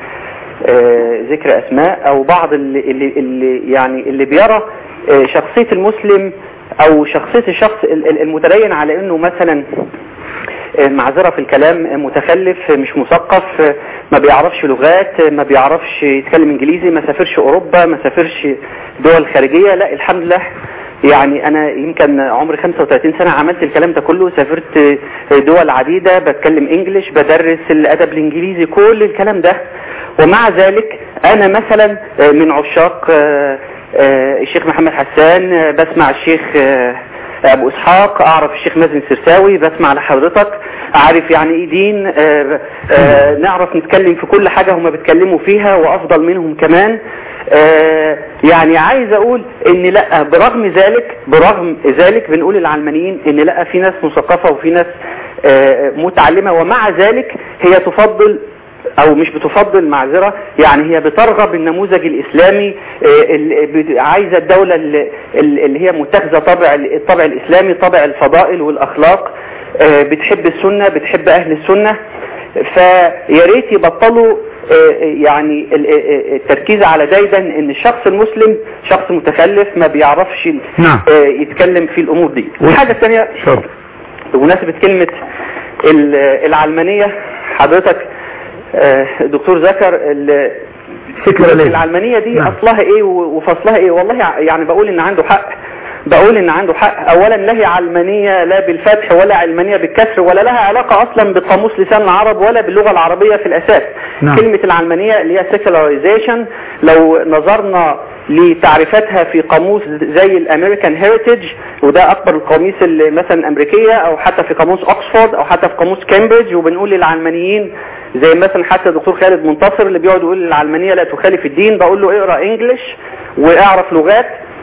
آه، ذكر اسماء او بعض اللي, اللي, اللي يعني اللي بيرى آه، شخصية المسلم او شخصية الشخص ال- ال- المتدين على انه مثلا آه، معذرة في الكلام آه، متخلف آه، مش مثقف آه، ما بيعرفش لغات آه، ما بيعرفش يتكلم انجليزي ما سافرش اوروبا ما سافرش دول خارجية لا الحمد لله يعني انا يمكن عمري 35 سنة عملت الكلام ده كله سافرت آه، دول عديدة بتكلم انجليش بدرس الادب الانجليزي كل الكلام ده ومع ذلك انا مثلا آه، من عشاق آه، آه، الشيخ محمد حسان آه، بسمع الشيخ آه، ابو اسحاق اعرف الشيخ مازن سرساوي بسمع لحضرتك عارف يعني ايه دين آه، آه، نعرف نتكلم في كل حاجة هما بيتكلموا فيها وافضل منهم كمان آه، يعني عايز اقول ان لا برغم ذلك برغم ذلك بنقول للعلمانيين ان لا في ناس مثقفة وفي ناس آه، متعلمة ومع ذلك هي تفضل او مش بتفضل معذرة يعني هي بترغب النموذج الاسلامي آه، ال- بت- عايزة الدولة اللي اللي هي متخذة طبع الطبع الاسلامي طبع الفضائل والاخلاق آه، بتحب السنة بتحب اهل السنة فيا ريت يبطلوا آه، يعني ال- آه، التركيز على دايما ان الشخص المسلم شخص متخلف ما بيعرفش ال- نعم. آه، يتكلم في الامور دي الحاجة الثانية اتفضل بمناسبة كلمة ال- العلمانية حضرتك آه، الدكتور ذكر ال- فكرة ليه؟ العلمانية دي نعم. أصلها إيه و- وفصلها إيه والله ع- يعني بقول إن عنده حق بقول إن عنده حق أولا لا هي علمانية لا بالفتح ولا علمانية بالكسر ولا لها علاقة أصلا بقاموس لسان العرب ولا باللغة العربية في الأساس نعم. كلمة العلمانية اللي هي secularization لو نظرنا لتعريفاتها في قاموس زي الامريكان هيريتج وده اكبر القواميس اللي مثلا الامريكيه او حتى في قاموس اوكسفورد او حتى في قاموس كامبريدج وبنقول للعلمانيين زي مثلا حتى الدكتور خالد منتصر اللي بيقعد يقول العلمانيه لا تخالف الدين بقول له اقرا انجلش واعرف لغات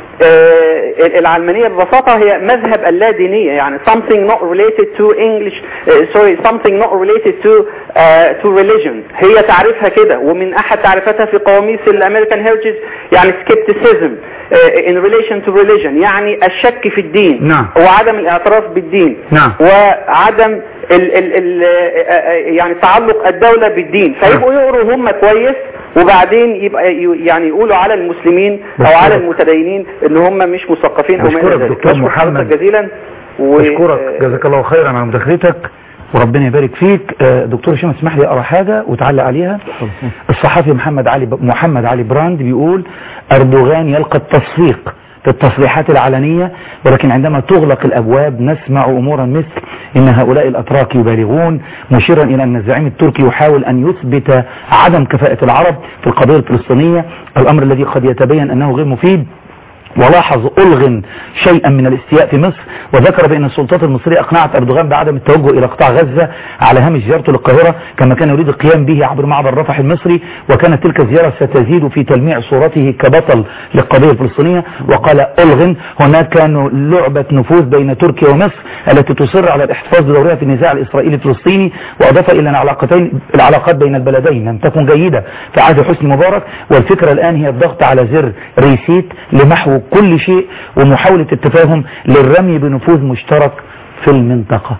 آه، العلمانية ببساطة هي مذهب اللادينية يعني something not related to English آه، sorry something not related to آه، to religion هي تعريفها كده ومن أحد تعريفاتها في قواميس الأمريكان هيرجز يعني skepticism آه، in relation to religion يعني الشك في الدين نعم. وعدم الاعتراف بالدين نعم. وعدم ال ال ال آه، آه، يعني تعلق الدولة بالدين فيبقوا يقروا هم كويس وبعدين يبقى ي- يعني يقولوا على المسلمين او بشكرك. على المتدينين ان هم مش مثقفين او ما بشكرك الى ذلك دكتور بشكر محمد. حضرتك جزيلا و... أشكرك آه، جزاك الله خيرا على مداخلتك وربنا يبارك فيك آه، دكتور هشام اسمح لي اقرا حاجه وتعلق عليها الصحفي محمد علي محمد علي براند بيقول اردوغان يلقى التصفيق في التصريحات العلنية ولكن عندما تغلق الأبواب نسمع أمورا مثل إن هؤلاء الأتراك يبالغون مشيرا إلى أن الزعيم التركي يحاول أن يثبت عدم كفاءة العرب في القضية الفلسطينية الأمر الذي قد يتبين أنه غير مفيد ولاحظ ألغن شيئا من الاستياء في مصر وذكر بأن السلطات المصرية أقنعت أردوغان بعدم التوجه إلى قطاع غزة على هامش زيارته للقاهرة كما كان يريد القيام به عبر معبر رفح المصري وكانت تلك الزيارة ستزيد في تلميع صورته كبطل للقضية الفلسطينية وقال ألغن هناك كان لعبة نفوذ بين تركيا ومصر التي تصر على الاحتفاظ بدورها في النزاع الإسرائيلي الفلسطيني وأضاف إلى أن العلاقتين العلاقات بين البلدين لم تكن جيدة في عهد حسني مبارك والفكرة الآن هي الضغط على زر ريسيت لمحو كل شيء ومحاولة التفاهم للرمي بنفوذ مشترك في المنطقة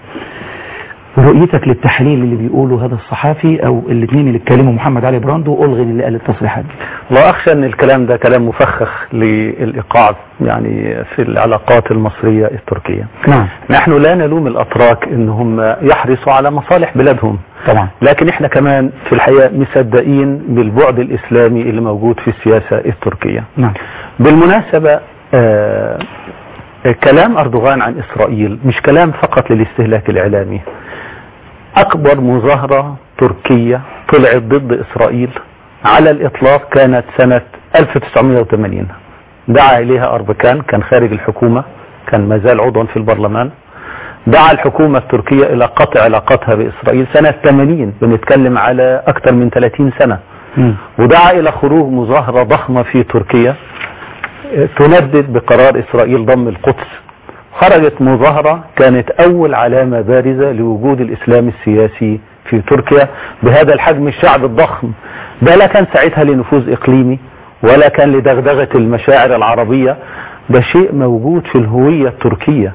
رؤيتك للتحليل اللي بيقوله هذا الصحافي او الاثنين اللي اتكلموا محمد علي براندو والغن اللي قال التصريحات دي لا أخشى أن الكلام ده كلام مفخخ للإيقاع يعني في العلاقات المصرية التركية نعم نحن لا نلوم الأتراك أنهم يحرصوا على مصالح بلادهم طبعا لكن احنا كمان في الحقيقة مصدقين بالبعد الإسلامي اللي موجود في السياسة التركية نعم بالمناسبة آه كلام أردوغان عن إسرائيل مش كلام فقط للاستهلاك الإعلامي أكبر مظاهرة تركية طلعت ضد إسرائيل على الإطلاق كانت سنة 1980 دعا إليها أربكان كان خارج الحكومة كان مازال عضوا في البرلمان دعا الحكومة التركية إلى قطع علاقاتها بإسرائيل سنة 80 بنتكلم على أكثر من 30 سنة مم. ودعا إلى خروج مظاهرة ضخمة في تركيا تندد بقرار إسرائيل ضم القدس خرجت مظاهرة كانت أول علامة بارزة لوجود الإسلام السياسي في تركيا بهذا الحجم الشعب الضخم ده لا كان ساعتها لنفوذ إقليمي ولا كان لدغدغة المشاعر العربية ده شيء موجود في الهوية التركية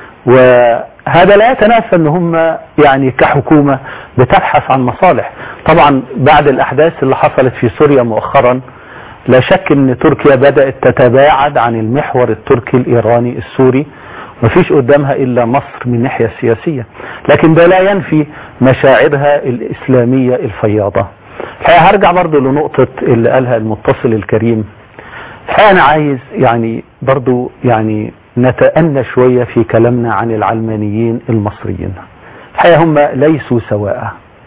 وهذا لا يتنافى ان هم يعني كحكومة بتبحث عن مصالح طبعا بعد الاحداث اللي حصلت في سوريا مؤخرا لا شك ان تركيا بدأت تتباعد عن المحور التركي الايراني السوري مفيش قدامها الا مصر من الناحية السياسية لكن ده لا ينفي مشاعرها الاسلامية الفياضة الحقيقة هرجع برضو لنقطة اللي قالها المتصل الكريم الحقيقة انا عايز يعني برضو يعني نتأنى شوية في كلامنا عن العلمانيين المصريين الحقيقة هم ليسوا سواء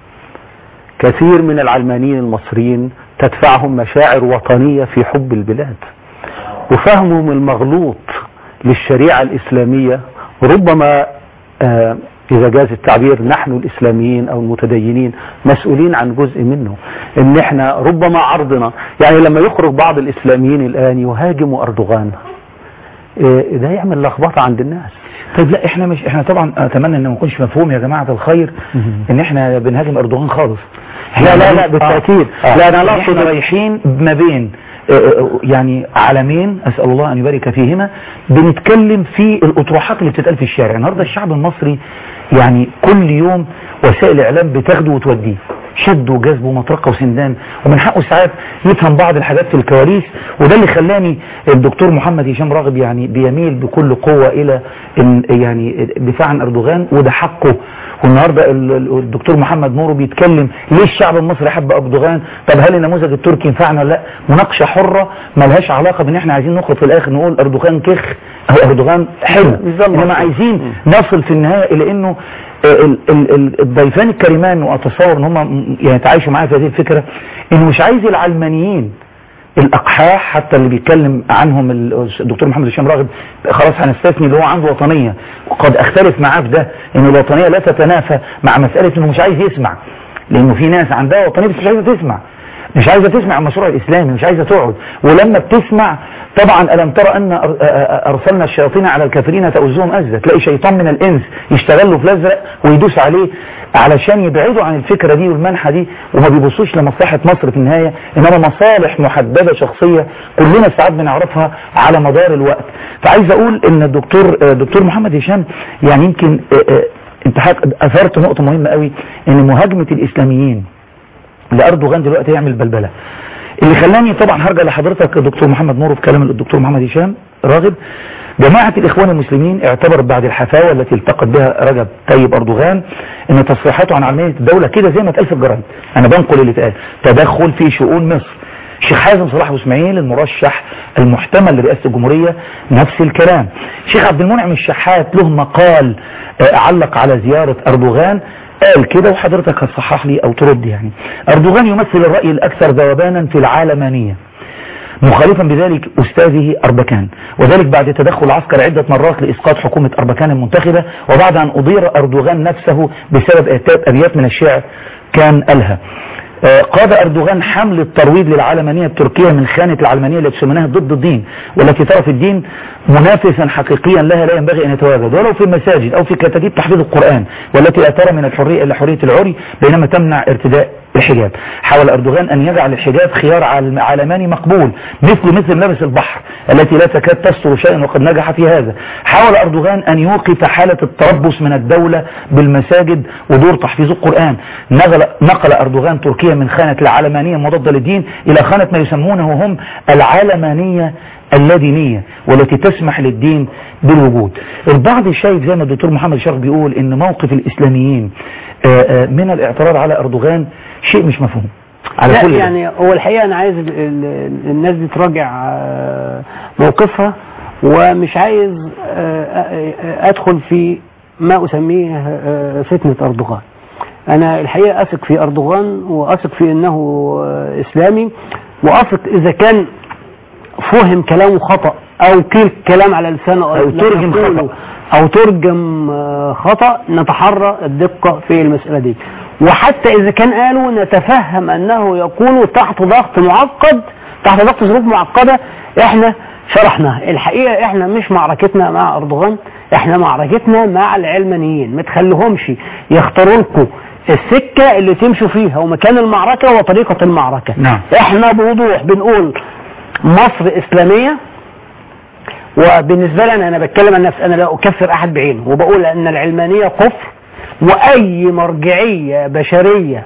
كثير من العلمانيين المصريين تدفعهم مشاعر وطنية في حب البلاد وفهمهم المغلوط للشريعة الإسلامية ربما آه إذا جاز التعبير نحن الإسلاميين أو المتدينين مسؤولين عن جزء منه إن إحنا ربما عرضنا يعني لما يخرج بعض الإسلاميين الآن يهاجموا أردوغان آه، ده يعمل لخبطه عند الناس طيب لا احنا مش احنا طبعا اتمنى ان ما يكونش مفهوم يا جماعه الخير ان احنا بنهاجم اردوغان خالص لا، لا، لا، بالتأكيد. آه. لا، أنا لا لا احنا أقصد- رايحين ما بين آه، آه، يعني عالمين اسال الله ان يبارك فيهما بنتكلم في الاطروحات اللي بتتقال في الشارع النهارده الشعب المصري يعني كل يوم وسائل الاعلام بتاخده وتوديه شد وجذب ومطرقه وسندان ومن حقه ساعات يفهم بعض الحاجات في الكواليس وده اللي خلاني الدكتور محمد هشام راغب يعني بيميل بكل قوه الى إن يعني الدفاع عن اردوغان وده حقه والنهارده ال- ال- الدكتور محمد مورو بيتكلم ليه الشعب المصري حب اردوغان طب هل النموذج التركي ينفعنا ولا لا مناقشه حره ملهاش علاقه بان احنا عايزين نخرج في الاخر نقول اردوغان كخ او اردوغان حلو انما عايزين نصل في النهايه الى انه ال- ال- ال- الضيفان الكريمان واتصور ان هم م- يعني يتعايشوا معايا في هذه الفكره انه مش عايز العلمانيين الاقحاح حتى اللي بيتكلم عنهم ال- الدكتور محمد هشام راغب خلاص هنستثني اللي هو عنده وطنيه وقد اختلف معاه في ده ان الوطنيه لا تتنافى مع مساله انه مش عايز يسمع لانه في ناس عندها وطنيه بس مش عايزه تسمع مش عايزه تسمع المشروع الاسلامي مش عايزه تقعد ولما بتسمع طبعا الم ترى ان أر- أ- أ- ارسلنا الشياطين على الكافرين تؤزهم ازه تلاقي شيطان من الانس يشتغل له في الازرق ويدوس عليه علشان يبعدوا عن الفكره دي والمنحه دي وما بيبصوش لمصلحه مصر في النهايه انما مصالح محدده شخصيه كلنا ساعات بنعرفها على مدار الوقت فعايز اقول ان الدكتور آه، دكتور محمد هشام يعني يمكن آه، آه، انت حضرتك اثرت نقطه مهمه قوي ان مهاجمه الاسلاميين لاردوغان دلوقتي يعمل بلبله اللي خلاني طبعا هرجع لحضرتك دكتور محمد نور في كلام الدكتور محمد هشام راغب جماعة الإخوان المسلمين اعتبرت بعد الحفاوة التي التقت بها رجب طيب أردوغان أن تصريحاته عن علمانية الدولة كده زي ما اتقال في الجرايد أنا بنقل اللي اتقال تدخل في شؤون مصر شيخ حازم صلاح واسماعيل المرشح المحتمل لرئاسة الجمهورية نفس الكلام شيخ عبد المنعم الشحات له مقال آه، علق على زيارة أردوغان قال كده وحضرتك هتصحح لي أو ترد يعني أردوغان يمثل الرأي الأكثر ذوبانا في العالمانية مخالفا بذلك أستاذه أربكان وذلك بعد تدخل عسكر عدة مرات لإسقاط حكومة أربكان المنتخبة وبعد أن أضير أردوغان نفسه بسبب إتات أبيات من الشعر كان قالها آه، قاد أردوغان حمل الترويض للعلمانية التركية من خانة العلمانية التي سميناها ضد الدين والتي ترى في الدين منافسا حقيقيا لها لا ينبغي أن يتواجد ولو في المساجد أو في كتاتيب تحفيظ القرآن والتي لا ترى من الحرية إلا حرية العري بينما تمنع ارتداء الحجاب حاول أردوغان أن يجعل الحجاب خيار عالم- علماني مقبول مثل مثل ملابس البحر التي لا تكاد تستر شيئا وقد نجح في هذا حاول أردوغان أن يوقف حالة التربص من الدولة بالمساجد ودور تحفيظ القرآن نقل, نقل أردوغان تركيا من خانة العلمانية المضادة للدين إلى خانة ما يسمونه هم العلمانية اللادينية والتي تسمح للدين بالوجود البعض شايف زي ما الدكتور محمد شرف بيقول ان موقف الاسلاميين آه، آه، من الاعتراض على اردوغان شيء مش مفهوم على لا كل ده. يعني هو الحقيقه انا عايز ال- ال- الناس دي تراجع آه، موقفها ومش عايز آه، آه، ادخل في ما اسميه آه، فتنه اردوغان انا الحقيقه اثق في اردوغان واثق في انه آه، اسلامي واثق اذا كان فهم كلامه خطا او قيل كلام على لسانه أو ترجم نقوله خطأ. او ترجم آه، خطأ نتحرى الدقة في المسألة دي وحتى اذا كان قالوا نتفهم انه يكون تحت ضغط معقد تحت ضغط ظروف معقدة احنا شرحنا الحقيقة احنا مش معركتنا مع اردوغان احنا معركتنا مع العلمانيين ما تخليهمش يختاروا لكم السكة اللي تمشوا فيها ومكان المعركة وطريقة المعركة نعم. احنا بوضوح بنقول مصر اسلامية وبالنسبة لي أنا, أنا بتكلم عن نفسي أنا لا أكفر أحد بعينه وبقول أن العلمانية كفر وأي مرجعية بشرية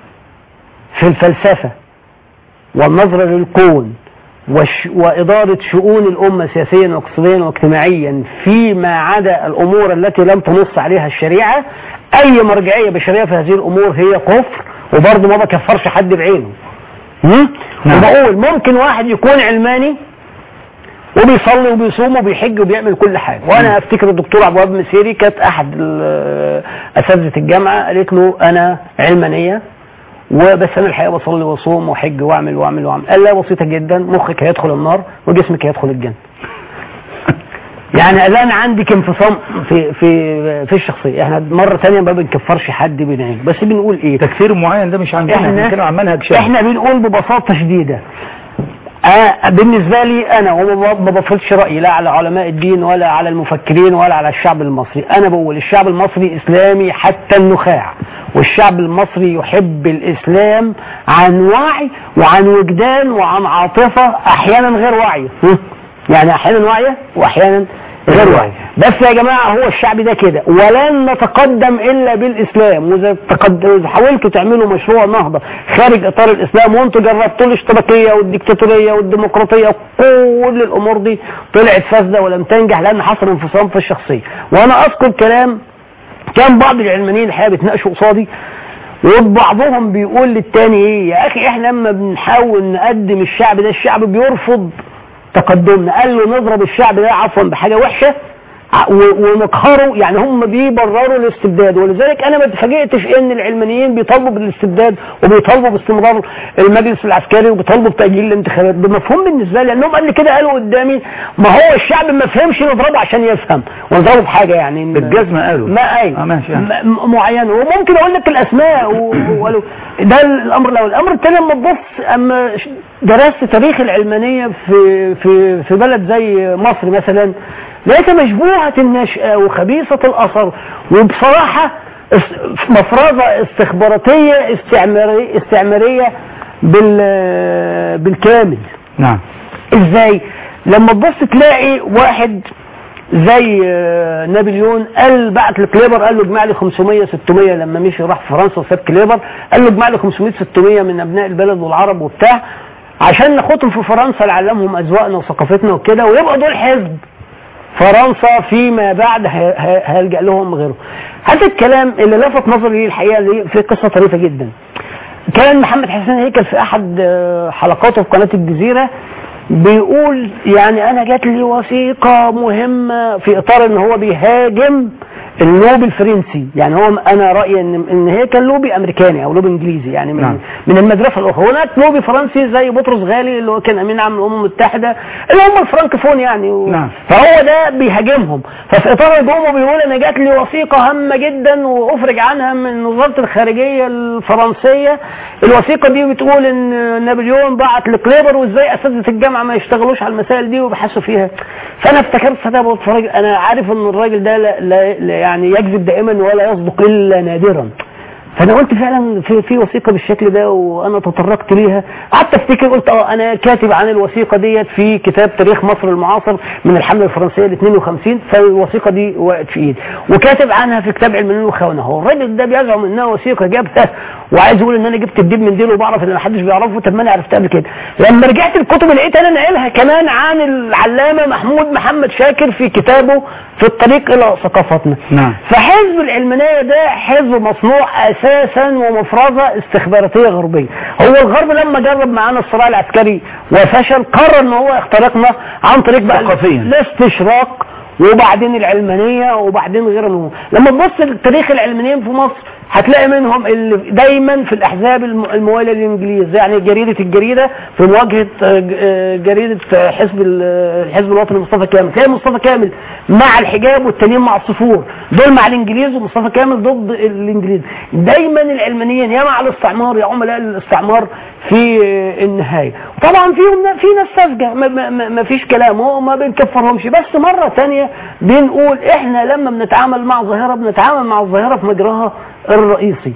في الفلسفة والنظرة للكون وش وإدارة شؤون الأمة سياسيا واقتصاديا واجتماعيا فيما عدا الأمور التي لم تنص عليها الشريعة أي مرجعية بشرية في هذه الأمور هي كفر وبرضه ما بكفرش حد بعينه م? نعم. وبقول ممكن واحد يكون علماني وبيصلي وبيصوم وبيحج وبيعمل كل حاجه وانا افتكر الدكتور عبد الوهاب مسيري كانت احد ال- اساتذه الجامعه قالت له انا علمانيه وبس انا الحقيقه بصلي واصوم واحج واعمل واعمل واعمل قال لا بسيطه جدا مخك هيدخل النار وجسمك هيدخل الجنه يعني الان عندك انفصام في في في الشخصيه احنا مره ثانيه ما بنكفرش حد بعينه بس بنقول ايه تكفير معين ده مش عندنا احنا بنتكلم عن منهج شرعي احنا بنقول ببساطة شديدة آه بالنسبة لي أنا وما ب- ما بفرضش رأيي لا على علماء الدين ولا على المفكرين ولا على الشعب المصري أنا بقول الشعب المصري إسلامي حتى النخاع والشعب المصري يحب الإسلام عن وعي وعن وجدان وعن عاطفة أحيانا غير واعية يعني أحيانا واعية وأحيانا غير واعية بس يا جماعة هو الشعب ده كده ولن نتقدم إلا بالإسلام وإذا تقد- إذا حاولتوا تعملوا مشروع نهضة خارج إطار الإسلام وأنتوا جربتوا الاشتراكية والديكتاتورية والديمقراطية كل الأمور دي طلعت فاسدة ولم تنجح لأن حصل انفصام في الشخصية وأنا أذكر كلام كان بعض العلمانيين الحقيقة بيتناقشوا قصادي وبعضهم بيقول للتاني ايه يا اخي احنا لما بنحاول نقدم الشعب ده الشعب بيرفض تقدمنا قال له نضرب الشعب ده عفوا بحاجة وحشة ع- و- ونقهره يعني هم بيبرروا الاستبداد ولذلك انا ما اتفاجئتش ان العلمانيين بيطالبوا بالاستبداد وبيطالبوا باستمرار المجلس العسكري وبيطالبوا بتاجيل الانتخابات بمفهوم بالنسبه لي لانهم قبل كده قالوا قدامي ما هو الشعب ما فهمش نضربه عشان يفهم ونضربه بحاجه يعني إن- بالجزمة قالوا ما اي آه ماشي يعني. م- معينه وممكن اقول لك الاسماء و... ولو ده الامر الاول الامر الثاني لما تبص اما ش- درست تاريخ العلمانيه في في في بلد زي مصر مثلا لقيتها مشبوهه النشأه وخبيثه الاثر وبصراحه اس- مفرزه استخباراتيه استعماريه استعماريه بال بالكامل نعم ازاي لما تبص تلاقي واحد زي آه، نابليون قال بعت لكليبر قال له اجمع لي 500 600 لما مشي راح فرنسا وساب كليبر قال له اجمع لي 500 600 من ابناء البلد والعرب وبتاع عشان ناخدهم في فرنسا نعلمهم اذواقنا وثقافتنا وكده ويبقى دول حزب فرنسا فيما بعد هي- هي- هيلجأ لهم غيره هذا الكلام اللي لفت نظري ليه الحقيقه ليه في قصه طريفه جدا كان محمد حسين هيكل في احد آه، حلقاته في قناه الجزيره بيقول يعني انا جات لي وثيقه مهمه في اطار ان هو بيهاجم اللوبي الفرنسي يعني هو انا رايي ان ان هيكل لوبي امريكاني او لوبي انجليزي يعني من نعم. من المدرسه الاخرى هناك لوبي فرنسي زي بطرس غالي اللي هو كان امين عام الامم المتحده اللي هم الفرنكفون يعني و... نعم. فهو ده بيهاجمهم ففي اطار هجومه بيقول انا جات لي وثيقه هامه جدا وافرج عنها من وزاره الخارجيه الفرنسيه الوثيقه دي بتقول ان نابليون بعت لكليبر وازاي اساتذه الجامعه ما يشتغلوش على المسائل دي ويبحثوا فيها فانا افتكرت ساعتها بتفرج انا عارف ان الراجل ده لا, لا, لا يعني يكذب دائما ولا يصدق الا نادرا فانا قلت فعلا في في وثيقه بالشكل ده وانا تطرقت ليها قعدت افتكر قلت اه انا كاتب عن الوثيقه ديت في كتاب تاريخ مصر المعاصر من الحمله الفرنسيه ل 52 فالوثيقه دي وقعت في ايدي وكاتب عنها في كتاب علم النور وخونه هو الراجل ده بيزعم انها وثيقه جابها وعايز يقول ان انا جبت الديب من ديله وبعرف ان محدش بيعرفه طب ما انا عرفتها قبل كده لما رجعت الكتب لقيت انا ناقلها كمان عن العلامه محمود محمد شاكر في كتابه في الطريق الى ثقافتنا نعم. فحزب العلمانية ده حزب مصنوع اساسا ومفرزة استخباراتية غربية هو الغرب لما جرب معانا الصراع العسكري وفشل قرر ان هو يخترقنا عن طريق بقى ثقافياً. الاستشراق وبعدين العلمانية وبعدين غير منهم لما تبص لتاريخ العلمانيين في مصر هتلاقي منهم اللي دايما في الاحزاب الم- المواليه للانجليز يعني جريده الجريده في مواجهه آه، ج- آه، جريده آه، حزب ال- آه، الحزب الوطني مصطفى كامل تلاقي مصطفى كامل مع الحجاب والتانيين مع الصفور دول مع الانجليز ومصطفى كامل ضد الانجليز دايما العلمانيين يا مع الاستعمار يا عملاء الاستعمار في آه، النهايه طبعا فيهم نا- في ناس ساذجه ما, ما, ما ما فيش كلام هو ما بنكفرهمش بس مره تانية بنقول احنا لما بنتعامل مع ظاهره بنتعامل مع الظاهره في مجراها الرئيسي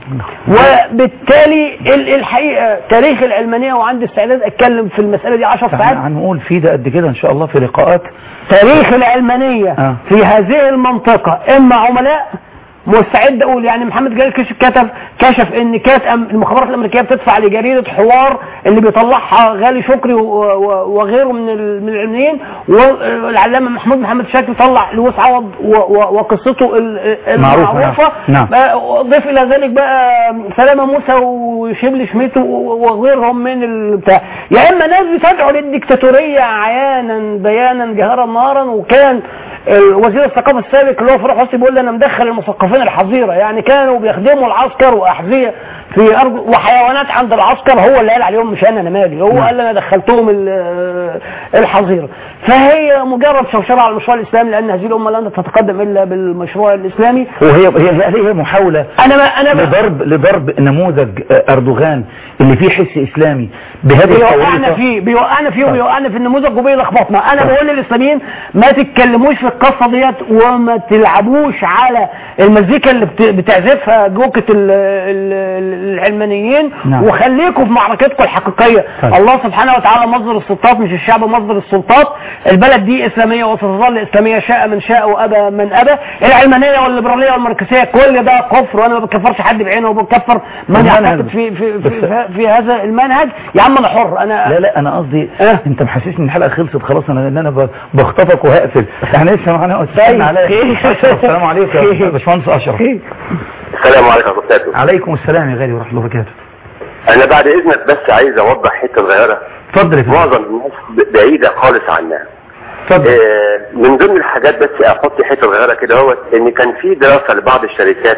وبالتالي ال- الحقيقه تاريخ العلمانيه وعندي استعداد اتكلم في المساله دي 10 ساعات هنقول في ده قد كده ان شاء الله في لقاءات تاريخ العلمانية آه. في هذه المنطقة إما عملاء مستعد أقول يعني محمد جلال كشف كتب كشف إن كانت أم- المخابرات الأمريكية بتدفع لجريدة حوار اللي بيطلعها غالي شكري و- و- وغيره من ال- من العلمانيين والعلامة محمود محمد شاكر طلع لويس عوض و- و- وقصته ال- معروفة، المعروفة نعم. بقى ضيف إلى ذلك بقى سلامة موسى وشبل شميت و- وغيرهم من البتاع يا إما ناس بتدعو للديكتاتورية عيانا بيانا جهرا نارا وكان وزير الثقافة السابق اللي هو فاروق حسني بيقول لي انا مدخل المثقفين الحظيرة يعني كانوا بيخدموا العسكر واحذية في ارض وحيوانات عند العسكر هو اللي قال عليهم مش انا انا مالي هو قال لي انا دخلتهم ال- الحظيرة فهي مجرد شوشره على المشروع الاسلامي لان هذه الامه لن تتقدم الا بالمشروع الاسلامي وهي هي هي, هي محاولة انا ما انا ما لضرب لضرب نموذج آه، أردوغان اللي فيه حس إسلامي بهذه بيوقعنا الطريقة فيه بيوقعنا فيه وبيوقعنا في النموذج وبيلخبطنا انا بقول للاسلاميين ما تتكلموش في القصه ديت وما تلعبوش على المزيكا اللي بت- بتعزفها جوكه ال- ال- العلمانيين نعم. وخليكم في معركتكم الحقيقيه طيب. الله سبحانه وتعالى مصدر السلطات مش الشعب مصدر السلطات البلد دي اسلاميه وستظل اسلاميه شاء من شاء وابى من ابى العلمانيه والليبراليه والماركسيه كل ده كفر وانا ما بكفرش حد بعينه وبكفر من المنهج. يعتقد في في في, بس- في, في هذا المنهج يا عم انا حر انا لا لا انا قصدي اه. انت محسسني ان الحلقه خلصت خلاص انا ان انا ب- بخطفك وهقفل احنا لسه معانا استاذ طيب. عليا السلام عليكم يا باشمهندس اشرف السلام عليكم ورحمة الله وبركاته عليكم السلام يا غالي ورحمه الله وبركاته أنا بعد إذنك بس عايز أوضح حتة صغيرة اتفضل يا فندم معظم الناس ب- بعيدة خالص عنها اتفضل آه، من ضمن الحاجات بس أحط حتة صغيرة كده هو إن كان في دراسة لبعض الشركات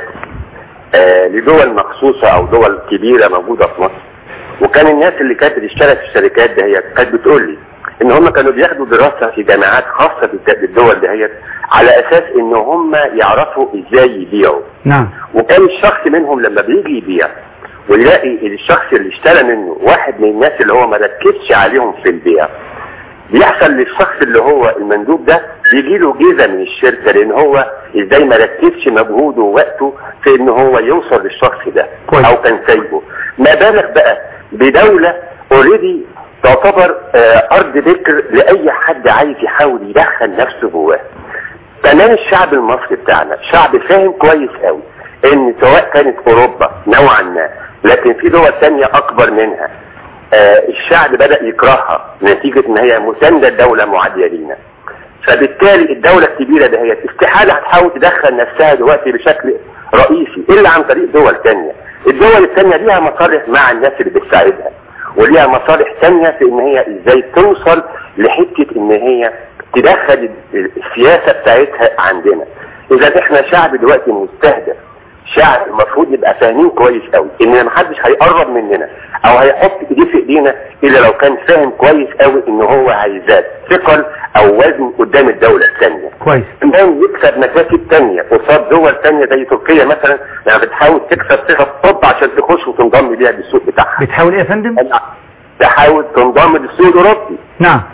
آه، لدول مخصوصة أو دول كبيرة موجودة في مصر وكان الناس اللي كانت بتشتغل في الشركات دهيت كانت بتقول لي ان هم كانوا بياخدوا دراسة في جامعات خاصة بالد- بالدول دهيت على اساس ان هم يعرفوا ازاي يبيعوا نعم وكان الشخص منهم لما بيجي يبيع ويلاقي الشخص اللي اشترى منه واحد من الناس اللي هو ما ركزش عليهم في البيع بيحصل للشخص اللي هو المندوب ده بيجي له جيزه من الشركه لان هو ازاي ما ركزش مجهوده ووقته في ان هو يوصل للشخص ده كويس. او كان سايبه ما بالك بقى بدوله اوريدي تعتبر آه، ارض بكر لاي حد عايز يحاول يدخل نفسه جواه كمان الشعب المصري بتاعنا شعب فاهم كويس قوي ان سواء كانت اوروبا نوعا ما لكن في دول تانية اكبر منها آه الشعب بدأ يكرهها نتيجة ان هي مساندة دولة معادية لينا فبالتالي الدولة الكبيرة ده هي استحالة هتحاول تدخل نفسها دلوقتي بشكل رئيسي الا عن طريق دول تانية الدول التانية ليها مصالح مع الناس اللي بتساعدها وليها مصالح تانية في ان هي ازاي توصل لحتة ان هي تدخل السياسة بتاعتها عندنا اذا احنا شعب دلوقتي مستهدف شعب المفروض نبقى فاهمين كويس قوي ان محدش هيقرب مننا او هيحط ايديه في ايدينا الا لو كان فاهم كويس قوي ان هو هيزاد ثقل او وزن قدام الدولة الثانية كويس كمان يكسب مكاسب تانية قصاد دول تانية زي تركيا مثلا يعني بتحاول تكسب ثقة طب عشان تخش وتنضم ليها بالسوق بتاعها بتحاول ايه يا فندم تحاول تنضم للسوق الاوروبي نعم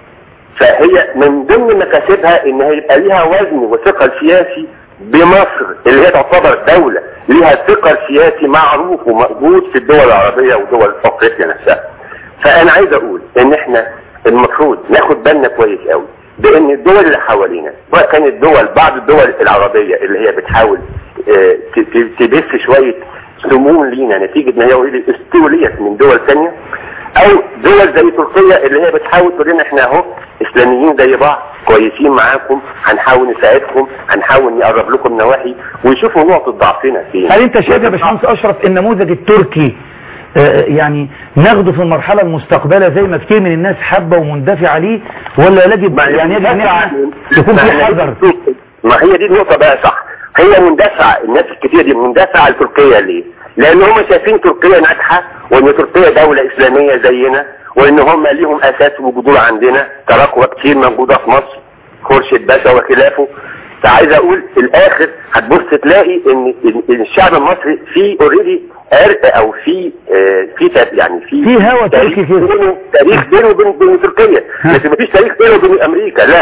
فهي من ضمن مكاسبها ان هي يبقى ليها وزن وثقل سياسي بمصر اللي هي تعتبر دولة ليها ثقل سياسي معروف وموجود في الدول العربية ودول افريقيا نفسها فانا عايز اقول ان احنا المفروض ناخد بالنا كويس قوي بان الدول اللي حوالينا سواء كانت دول بعض الدول العربية اللي هي بتحاول آه، ت- ت- تبث شوية سموم لينا نتيجة ان هي اوريدي استوليت من دول ثانيه او دول زي تركيا اللي هي بتحاول تقول لنا احنا اهو اسلاميين زي بعض كويسين معاكم هنحاول نساعدكم هنحاول نقرب لكم نواحي ويشوفوا نقطة ضعفنا فين هل انت شايف يا باشمهندس اشرف النموذج التركي آه، يعني ناخده في المرحلة المستقبلة زي ما كتير من الناس حابة ومندفع عليه ولا يجب يعني يجب ان احنا يكون في حذر ما هي دي النقطة بقى صح هي مندفعة الناس الكتير دي مندفعة لتركيا ليه لان هم شايفين تركيا ناجحة وان تركيا دولة اسلامية زينا وان هم ليهم اساس وجذور عندنا تراكوة كتير موجودة في مصر خورشيد باشا وخلافه فعايز اقول في الاخر هتبص تلاقي ان إن الشعب المصري فيه اوريدي عرق او في آه، في تاب- يعني في في هوا تاريخ تركي كده. بينه- تاريخ بينه وبين بين تركيا ها. لكن مفيش تاريخ بينه وبين امريكا لا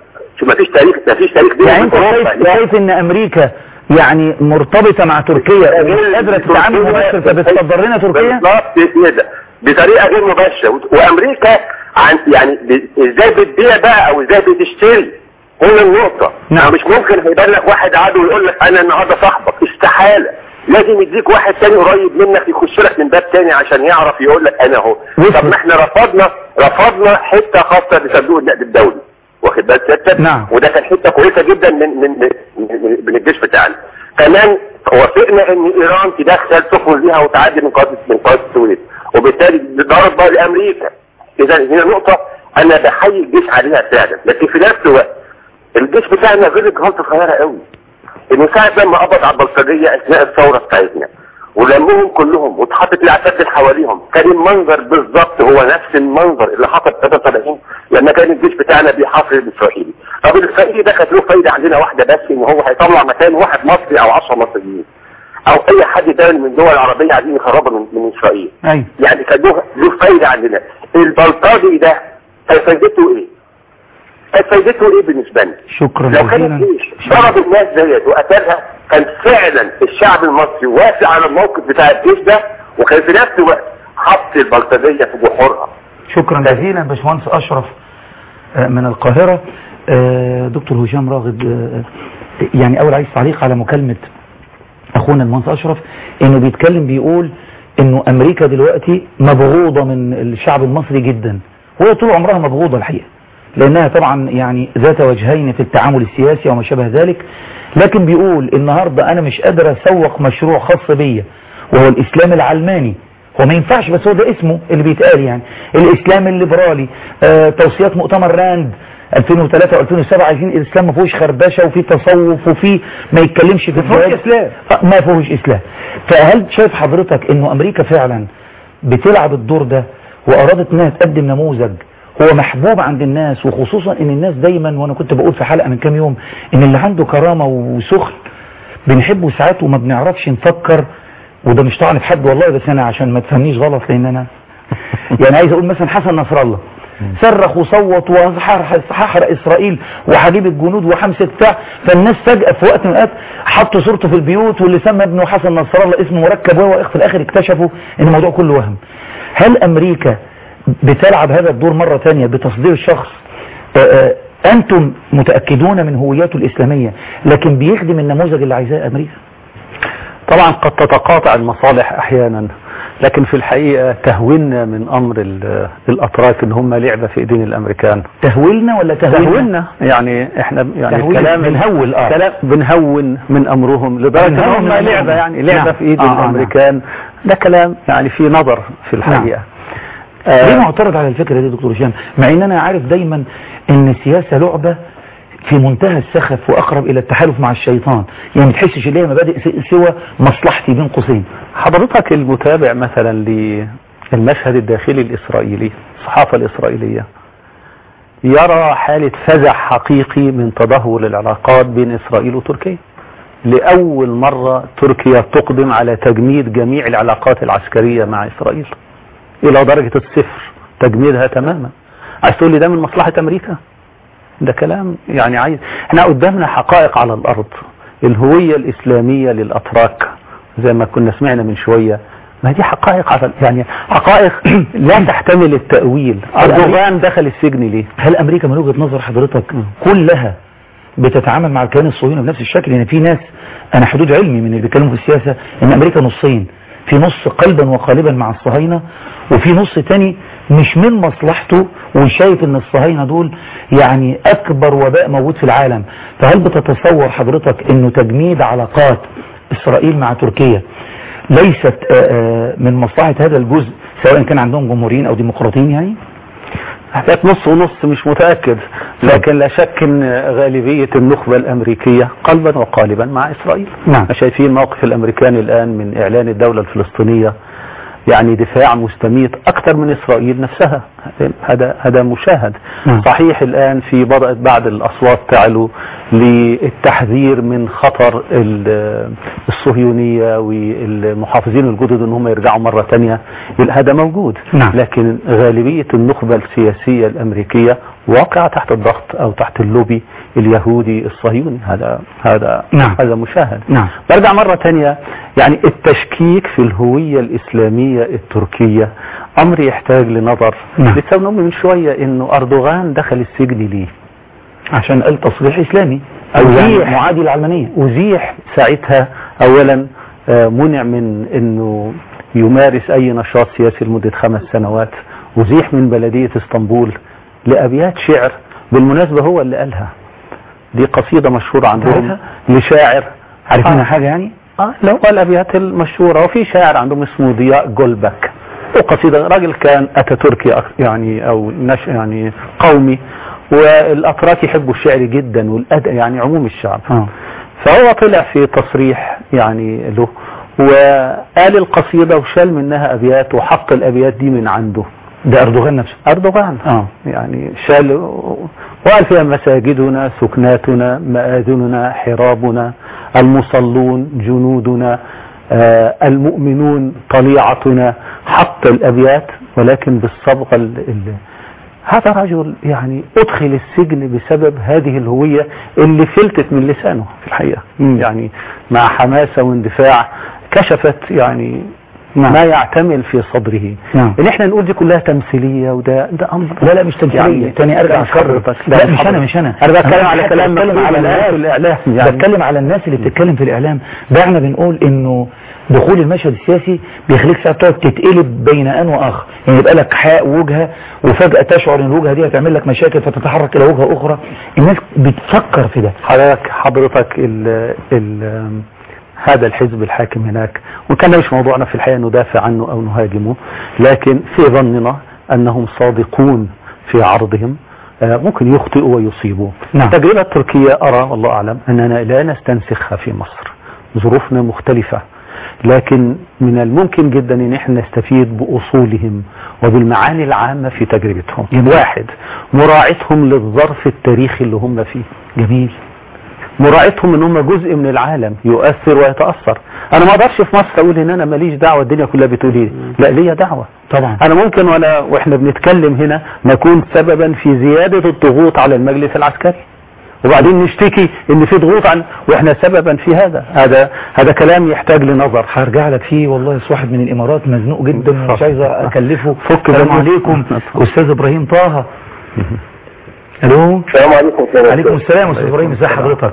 مفيش تاريخ مفيش تاريخ بينه يعني انت وبين شايف أوروبا. لا. شايف ان امريكا يعني مرتبطة مع تركيا ومش قادرة تتعامل مباشر فبتصدر لنا تركيا بالظبط كده بطريقه غير مباشره و- وامريكا عن يعني ب- ازاي بتبيع بقى او ازاي بتشتري هنا النقطه نعم. يعني مش ممكن هيبان لك واحد عدو ويقول لك انا النهارده صاحبك استحاله لازم يديك واحد تاني قريب منك يخش لك من باب تاني عشان يعرف يقول لك انا اهو وصل. طب ما احنا رفضنا رفضنا حته خاصه بصندوق النقد الدولي واخد بالك سيادتك نعم. وده كان حته كويسه جدا من من من, من, من الجيش بتاعنا كمان وافقنا ان ايران تدخل سفن ليها وتعدي من قناه من قناه السويس وبالتالي ضربه لامريكا اذا هنا نقطه انا بحيي الجيش عليها فعلا لكن في نفس الوقت الجيش بتاعنا غلط غلطه صغيره قوي انه ساعه لما قبض على البلطجيه اثناء الثوره بتاعتنا ولمهم كلهم واتحطت العساكر حواليهم كان المنظر بالظبط هو نفس المنظر اللي حصل في 73 لما كان الجيش بتاعنا بيحاصر الاسرائيلي طب الاسرائيلي ده كانت له فايده عندنا واحده بس ان هو هيطلع مكان واحد مصري او 10 مصريين او اي حد تاني من الدول العربيه عايزين يخربوا من, من اسرائيل ايوه يعني كان له له فايده عندنا البلطجي ده كان فايدته ايه؟ كان فايدته ايه بالنسبه لنا؟ شكرا لو كان جزيلا الجيش ضرب الناس ديت وقتلها كان فعلا الشعب المصري وافق على الموقف بتاع الجيش ده وكان في نفس الوقت حط البلطجيه في جحورها شكرا جزيلا باشمهندس اشرف آه، من القاهره آه، دكتور هشام راغب آه، يعني اول عايز تعليق على مكالمه اخونا المهندس اشرف انه بيتكلم بيقول انه امريكا دلوقتي مبغوضه من الشعب المصري جدا وهي طول عمرها مبغوضه الحقيقه لانها طبعا يعني ذات وجهين في التعامل السياسي وما شابه ذلك لكن بيقول النهارده انا مش قادر اسوق مشروع خاص بيا وهو الاسلام العلماني هو ما ينفعش بس هو ده اسمه اللي بيتقال يعني الاسلام الليبرالي آه توصيات مؤتمر راند 2003 و2007 عايزين الاسلام ما فيهوش خربشه وفي تصوف وفي ما يتكلمش في فيهوش الجهاد. إسلام. آه، ما فيهوش اسلام فهل شايف حضرتك انه امريكا فعلا بتلعب الدور ده وارادت انها تقدم نموذج هو محبوب عند الناس وخصوصا ان الناس دايما وانا كنت بقول في حلقه من كام يوم ان اللي عنده كرامه وسخن بنحبه ساعات وما بنعرفش نفكر وده مش طعن في حد والله بس انا عشان ما تفهمنيش غلط لان انا يعني عايز اقول مثلا حسن نصر الله صرخ وصوت وهحرق اسرائيل وهجيب الجنود وحمسه بتاع فالناس فجاه في وقت من الاوقات حطوا صورته في البيوت واللي سمى ابنه حسن نصر الله اسمه مركب وهو في الاخر اكتشفوا ان الموضوع كله وهم هل امريكا بتلعب هذا الدور مرة تانية بتصدير شخص آه، آه، انتم متأكدون من هويته الاسلامية لكن بيخدم النموذج اللي عايزاه امريكا طبعا قد تتقاطع المصالح احيانا لكن في الحقيقة تهوينا من امر ال- الاتراك ان هم لعبة في ايدين الامريكان تهويلنا ولا تهويلنا تهوينا يعني احنا يعني تهويل، الكلام بنهول، آه. كلام بنهون من امرهم لدرجة ان بنهون هم من أمرهم. لعبة يعني لعبة نعم. في ايد آه، آه، الامريكان ده كلام يعني في نظر في الحقيقة ليه آه معترض على الفكرة دي دكتور هشام مع ان انا عارف دايما ان السياسة لعبة في منتهى السخف واقرب الى التحالف مع الشيطان يعني ما تحسش ان هي مبادئ س- سوى مصلحتي بين قوسين حضرتك المتابع مثلا للمشهد الداخلي الإسرائيلي الصحافة الإسرائيلية يرى حالة فزع حقيقي من تدهور العلاقات بين إسرائيل وتركيا لأول مرة تركيا تقدم على تجميد جميع العلاقات العسكرية مع إسرائيل إلى درجة الصفر تجميدها تماما عايز تقول لي ده من مصلحة أمريكا ده كلام يعني عايز احنا قدامنا حقائق على الأرض الهوية الإسلامية للأتراك زي ما كنا سمعنا من شوية ما دي حقائق على يعني حقائق لا تحتمل التأويل أردوغان دخل السجن ليه هل امريكا من وجهة نظر حضرتك كلها بتتعامل مع الكيان الصهيوني بنفس الشكل يعني في ناس انا حدود علمي من اللي بيتكلموا في السياسة ان امريكا نصين في نص قلبا وقالبا مع الصهاينة وفي نص تاني مش من مصلحته وشايف ان الصهاينة دول يعني اكبر وباء موجود في العالم فهل بتتصور حضرتك انه تجميد علاقات اسرائيل مع تركيا ليست آه، آه، من مصلحة هذا الجزء سواء كان عندهم جمهوريين او ديمقراطيين يعني حكاية نص ونص مش متأكد لكن لا شك ان غالبية النخبة الامريكية قلبا وقالبا مع اسرائيل نعم. شايفين موقف الامريكان الان من اعلان الدولة الفلسطينية يعني دفاع مستميت اكثر من اسرائيل نفسها هذا هذا مشاهد نعم. صحيح الان في بدأت بعض الاصوات تعلو للتحذير من خطر ال- الصهيونية والمحافظين الجدد ان هم يرجعوا مرة تانية هذا موجود نعم. لكن غالبية النخبة السياسية الأمريكية واقعة تحت الضغط أو تحت اللوبي اليهودي الصهيوني هذا هذا نعم. هذا مشاهد نعم. برجع مرة تانية يعني التشكيك في الهوية الإسلامية التركية أمر يحتاج لنظر نعم. لسه بنقول من شوية إنه أردوغان دخل السجن ليه عشان قال تصريح اسلامي او أزيح. يعني معادي للعلمانية أزيح ساعتها أولا آه، منع من أنه يمارس أي نشاط سياسي لمدة خمس سنوات أزيح من بلدية اسطنبول لأبيات شعر بالمناسبة هو اللي قالها دي قصيدة مشهورة عندهم عارفها؟ لشاعر عارف منها آه. حاجة يعني اه لو قال الابيات المشهوره وفي شاعر عندهم اسمه ضياء جولبك وقصيده راجل كان اتاتوركي أك- يعني او نش يعني قومي والاتراك يحبوا الشعر جدا والادب يعني عموم الشعب اه فهو طلع في تصريح يعني له وقال القصيدة وشال منها أبيات وحط الأبيات دي من عنده ده اردوغان نفسه أردوغان اه يعني شال وقال فيها مساجدنا سكناتنا مآذننا حرابنا المصلون جنودنا آه المؤمنون طليعتنا حط الأبيات ولكن بالصبغة ال ال هذا رجل يعني أدخل السجن بسبب هذه الهوية اللي فلتت من لسانه في الحقيقة مم. يعني مع حماسة واندفاع كشفت يعني نعم. ما يعتمل في صدره نعم. ان احنا نقول دي كلها تمثيلية وده ده امر لا لا مش تمثيلية يعني تاني ارجع لا، اكرر حضرتك. لا مش حضرتك. انا مش انا انا بتكلم على حتى كلام بتكلم مكتوب على الآن الناس في الإعلام يعني. بتكلم على الناس اللي بتتكلم في الاعلام ده احنا بنقول انه دخول المشهد السياسي بيخليك ساعات تقعد تتقلب بين ان واخر يعني يبقى لك حاء وجهه وفجاه تشعر ان الوجهه دي هتعمل لك مشاكل فتتحرك الى وجهه اخرى الناس بتفكر في ده حضرتك حضرتك ال ال هذا الحزب الحاكم هناك وكان مش موضوعنا في الحقيقة ندافع عنه أو نهاجمه لكن في ظننا أنهم صادقون في عرضهم آه، ممكن يخطئوا ويصيبوا نعم. التجربة التركية أرى والله أعلم أننا لا نستنسخها في مصر ظروفنا مختلفة لكن من الممكن جدا ان احنا نستفيد باصولهم وبالمعاني العامة في تجربتهم جميل. واحد مراعتهم للظرف التاريخي اللي هم فيه جميل مراعتهم ان هم جزء من العالم يؤثر ويتأثر انا ما اقدرش في مصر اقول ان انا ماليش دعوة الدنيا كلها بتقول ايه لا ليا دعوة طبعا انا ممكن وانا واحنا بنتكلم هنا نكون سببا في زيادة الضغوط على المجلس العسكري وبعدين نشتكي ان في ضغوط عن واحنا سببا في هذا هذا هذا كلام يحتاج لنظر هرجع لك فيه والله يا واحد من الامارات مزنوق جدا ومش عايز اكلفه فك السلام بقى. عليكم استاذ ابراهيم طه الو السلام عليكم ورحمة الله عليكم السلام استاذ ابراهيم ازي حضرتك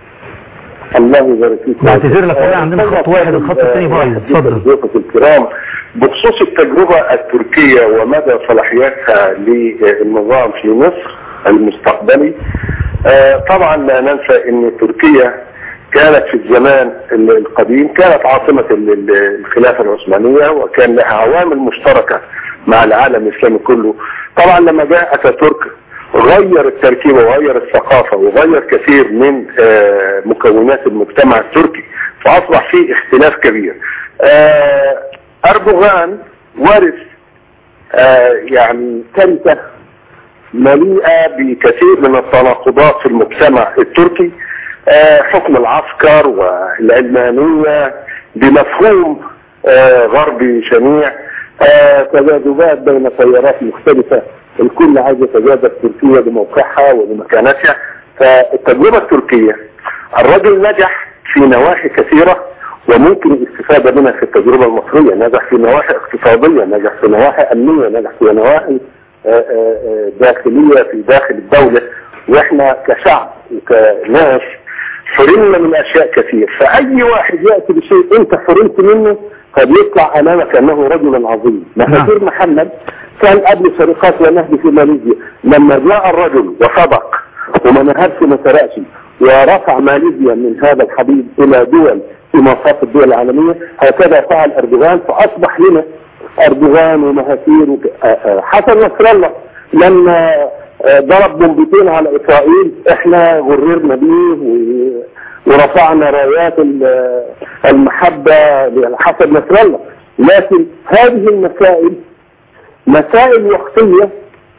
الله يبارك فيك بعتذر لك والله عندنا خط واحد الخط الثاني بايظ اتفضل ضيوفك الكرام بخصوص التجربة التركية ومدى صلاحياتها للنظام في مصر المستقبلي آه، طبعا لا ننسى ان تركيا كانت في الزمان القديم كانت عاصمة ال- ال- الخلافة العثمانية وكان لها عوامل مشتركة مع العالم الإسلامي كله طبعا لما جاء أتاتورك غير التركيبة وغير الثقافة وغير كثير من آه، مكونات المجتمع التركي فأصبح فيه اختلاف كبير آه، أردوغان ورث آه، يعني كارثة مليئة بكثير من التناقضات في المجتمع التركي آه، حكم العسكر والعلمانية بمفهوم آه، غربي شنيع آه، تجاذبات بين تيارات مختلفة الكل عايز يتجاذب تركيا بموقعها وبمكانتها فالتجربة التركية الرجل نجح في نواحي كثيرة وممكن الاستفادة منها في التجربة المصرية نجح في نواحي اقتصادية نجح في نواحي أمنية نجح في نواحي آه، آه، آه، داخلية في داخل الدولة واحنا كشعب وكناس حرمنا من اشياء كثير فاي واحد يأتي بشيء انت حرمت منه فبيطلع امامك انه رجل عظيم مهاتير محمد كان قبل سرقات ونهب في ماليزيا لما جاء الرجل وصدق وما نهبش ما سرقش ورفع ماليزيا من هذا الحبيب الى دول في مصاف الدول العالمية هكذا فعل اردوغان فاصبح لنا اردوغان ومهاتير وك... آه، آه، حسن نصر الله لما آه، ضرب بومبتين على اسرائيل احنا غررنا بيه و... ورفعنا رايات ال- المحبة لحسن نصر الله لكن هذه المسائل مسائل وقتية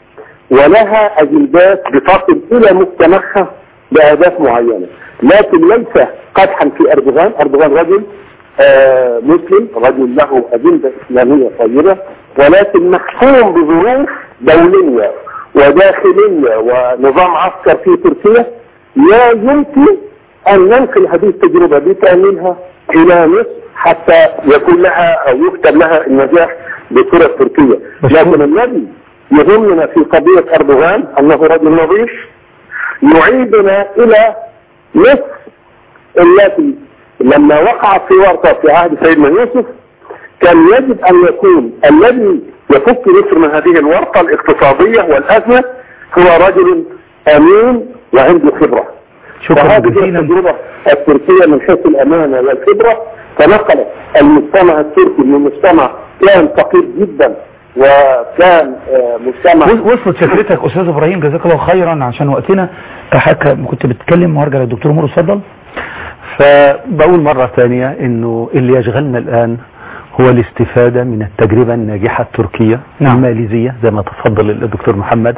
ولها أجندات بتصل إلى مجتمعها بأهداف معينة لكن ليس قدحا في أردوغان أردوغان رجل آه، مسلم رجل له أجندة إسلامية طيبة ولكن محكوم بظروف دولية وداخلية ونظام عسكر في تركيا لا يمكن أن ننقل هذه التجربة بكاملها إلى مصر حتى يكون لها أو يكتب لها النجاح بصورة تركية لكن الذي يهمنا في قضية أردوغان أنه رجل نظيف يعيدنا إلى مصر التي لما وقعت في ورطة في عهد سيدنا يوسف كان يجب أن يكون الذي يفك مصر من هذه الورطة الاقتصادية والأزمة هو رجل أمين وعنده خبرة شكرا وهذه هي جزيلا التجربة التركية من حيث الأمانة والخبرة تنقلت المجتمع التركي من مجتمع كان فقير جدا وكان آه، مجتمع وصلت فكرتك استاذ ابراهيم جزاك الله خيرا عشان وقتنا حضرتك كنت بتتكلم وارجع للدكتور مور اتفضل فبقول مرة ثانية انه اللي يشغلنا الان هو الاستفادة من التجربة الناجحة التركية نعم. الماليزية زي ما تفضل الدكتور محمد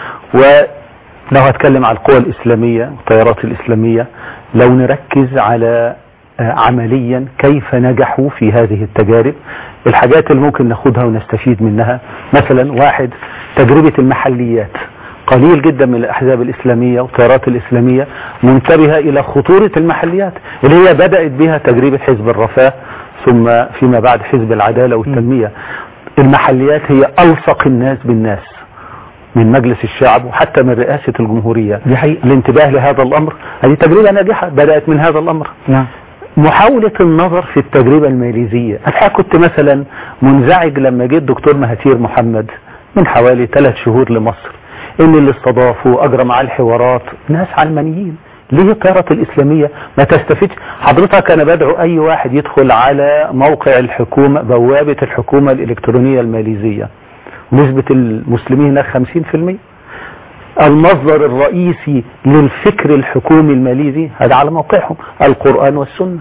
ولو هتكلم على القوى الإسلامية والتيارات الإسلامية لو نركز على آه، عمليا كيف نجحوا في هذه التجارب الحاجات اللي ممكن ناخدها ونستفيد منها مثلا واحد تجربة المحليات قليل جدا من الأحزاب الإسلامية والتيارات الإسلامية منتبهة إلى خطورة المحليات اللي هي بدأت بها تجربة حزب الرفاه ثم فيما بعد حزب العدالة والتنمية المحليات هي ألصق الناس بالناس من مجلس الشعب وحتى من رئاسة الجمهورية دي حقيقة. الانتباه لهذا الأمر هذه تجربة ناجحة بدأت من هذا الأمر نعم محاولة النظر في التجربة الماليزية أنا كنت مثلا منزعج لما جه الدكتور مهاتير محمد من حوالي ثلاث شهور لمصر إن اللي استضافوا أجرى معاه الحوارات ناس علمانيين ليه التيارة الإسلامية ما تستفيدش حضرتك أنا بدعو أي واحد يدخل على موقع الحكومة بوابة الحكومة الإلكترونية الماليزية نسبة المسلمين هناك 50% المصدر الرئيسي للفكر الحكومي الماليزي هذا على موقعهم القرآن والسنة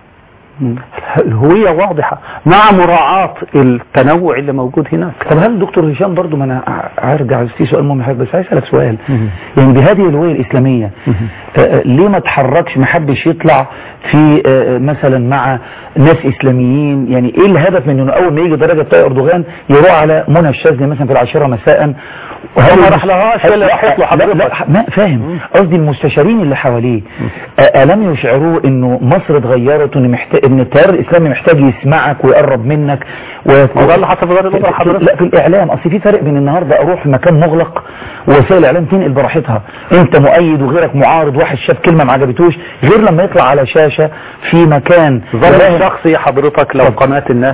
الهوية واضحة مع مراعاة التنوع اللي موجود هناك طب هل دكتور هشام برضو ما انا هرجع في سؤال مهم حضرتك بس عايز اسالك سؤال يعني بهذه الهويه الاسلاميه آه، آه، ليه ما تحركش ما حدش يطلع في آه، مثلا مع ناس اسلاميين يعني ايه الهدف من انه اول ما يجي درجه طيب اردوغان يروح على منى الشاذلي مثلا في العاشره مساء وهو ما راحلهاش ولا راحت له لا, حضرتك. لا ما فاهم قصدي المستشارين اللي حواليه آه، الم يشعروا انه مصر اتغيرت وان محتاج ان التيار الاسلامي محتاج يسمعك ويقرب منك ويت- وده اللي حصل في دار الأوبرا في- حضرتك. لا في الاعلام اصل في فرق بين النهارده اروح مكان مغلق ووسائل الاعلام تنقل براحتها انت مؤيد وغيرك معارض واحد شاف كلمه ما عجبتوش غير لما يطلع على شاشه في مكان ظن شخصي حضرتك لو قناة الناس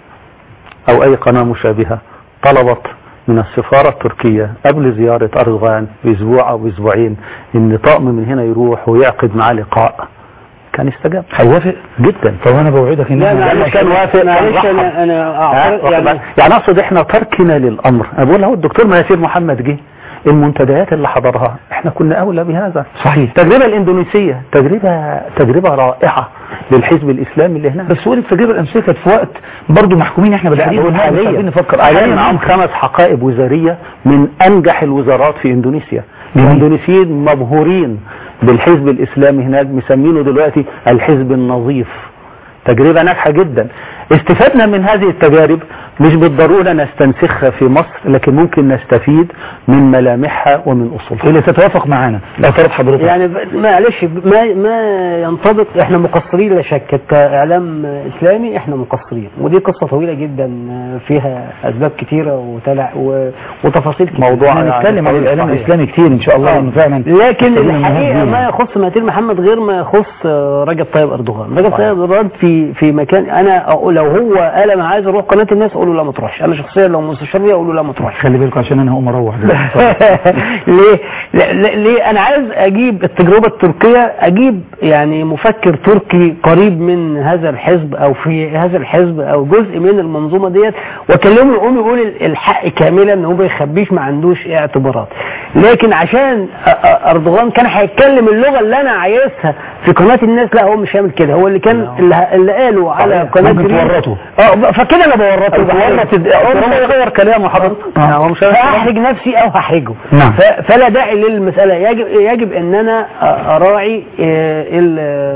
او اي قناة مشابهة طلبت من السفارة التركية قبل زيارة أردوغان بأسبوع أو بأسبوعين إن طقم من هنا يروح ويعقد معاه لقاء كان استجاب هيوافق جدا طب انا بوعدك ان لا احنا معلش كان وافق، معلش كان انا رحب. انا ها، اعترض واخد يعني بالك؟ يعني اقصد احنا تركنا للامر انا بقول اهو الدكتور مهاتير محمد جه المنتديات اللي حضرها احنا كنا اولى بهذا صحيح التجربه الاندونيسيه تجربه تجربه رائعه للحزب الاسلامي اللي هناك بس قول التجربه الامسيه كانت في وقت برضه محكومين احنا بالحديث بقول والنهار، مش عايزين حاليا نفكر حاليا معاهم خمس حقائب وزاريه من انجح الوزارات في اندونيسيا جميل. الاندونيسيين مبهورين بالحزب الاسلامي هناك مسمينه دلوقتي الحزب النظيف تجربة ناجحة جدا استفدنا من هذه التجارب مش بالضرورة نستنسخها في مصر لكن ممكن نستفيد من ملامحها ومن أصولها اللي تتوافق معانا لا اعترض حضرتك يعني ب- معلش ما ما ينطبق احنا مقصرين لا شك كاعلام اسلامي احنا مقصرين ودي قصه طويله جدا فيها اسباب كثيره وتلع و- وتفاصيل كتير موضوع احنا يعني هنتكلم عن طويل الاعلام صحيح. الاسلامي كتير ان شاء الله آه. انه فعلا لكن محتاجين الحقيقه نهديه. ما يخص مهاتير محمد غير ما يخص آه، رجب طيب اردوغان رجب صحيح. طيب اردوغان في في مكان انا أقول لو هو قال انا عايز اروح قناه الناس اقول له لا ما تروحش انا شخصيا لو مستشار ليا اقول له لا ما تروحش خلي بالكم عشان انا هقوم اروح دلوقتي ليه لا- لا- ليه انا عايز اجيب التجربه التركيه اجيب يعني مفكر تركي قريب من هذا الحزب او في هذا الحزب او جزء من المنظومه ديت واكلمه يقوم يقول ال- الحق كاملا ان هو ما يخبيش ما عندوش اعتبارات لكن عشان أ- أ- اردوغان كان هيتكلم اللغه اللي انا عايزها في قناه الناس لا هو مش هيعمل كده هو اللي كان اللي, اللي قاله على صحيح. قناه ممكن جرير- تورطه. اه فكده انا بورطه بورط الد- هو يغير كلامه حضرتك آه. هو مش هيغير كلامه. هحرج نفسي او هحرجه نعم. ف- فلا داعي للمسألة يجب, يجب ان انا اراعي آه، ال-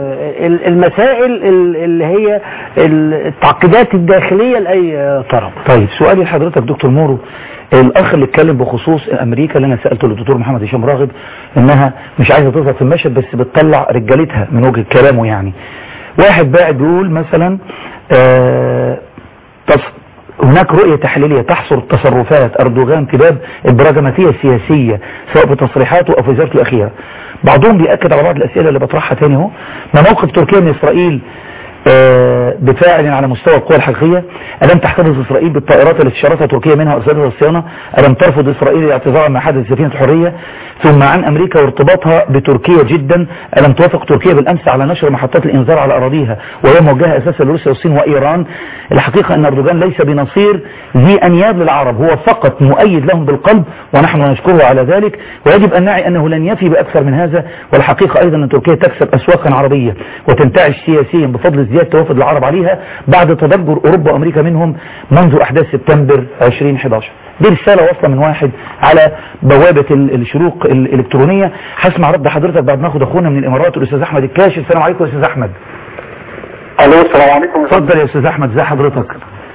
ال- المسائل ال- اللي هي التعقيدات الداخلية لأي آه، طرف طيب سؤالي لحضرتك دكتور مورو الاخ اللي اتكلم بخصوص امريكا اللي انا سالته للدكتور محمد هشام راغب انها مش عايزه تظهر في المشهد بس بتطلع رجالتها من وجه كلامه يعني واحد باعت بيقول مثلا آه تص- هناك رؤية تحليلية تحصر تصرفات أردوغان في باب البراجماتية السياسية سواء بتصريحاته أو في زيارته الأخيرة بعضهم بيأكد على بعض الأسئلة اللي بطرحها تاني اهو ما موقف تركيا من إسرائيل آه، بفاعل على مستوى القوى الحقيقية ألم تحتفظ إسرائيل بالطائرات التي شاركها تركيا منها وأرسلتها الصيانة ألم ترفض إسرائيل الاعتذار عما حدث سفينة الحرية ثم عن أمريكا وارتباطها بتركيا جدا ألم توافق تركيا بالأمس على نشر محطات الإنذار على أراضيها وهي موجهة أساسا لروسيا والصين وإيران الحقيقة أن أردوغان ليس بنصير ذي أنياب للعرب هو فقط مؤيد لهم بالقلب ونحن نشكره على ذلك ويجب أن نعي أنه لن يفي بأكثر من هذا والحقيقة أيضا أن تركيا تكسب أسواقا عربية وتنتعش سياسيا بفضل زيادة توافد العرب عليها بعد تضجر أوروبا وأمريكا منهم منذ أحداث سبتمبر 2011 دي رسالة واصلة من واحد على بوابة ال- الشروق الإلكترونية هسمع رد حضرتك بعد ما ناخد أخونا من الإمارات الأستاذ أحمد الكاشف السلام عليكم يا أستاذ أحمد الو السلام عليكم اتفضل يا أستاذ أحمد ازي حضرتك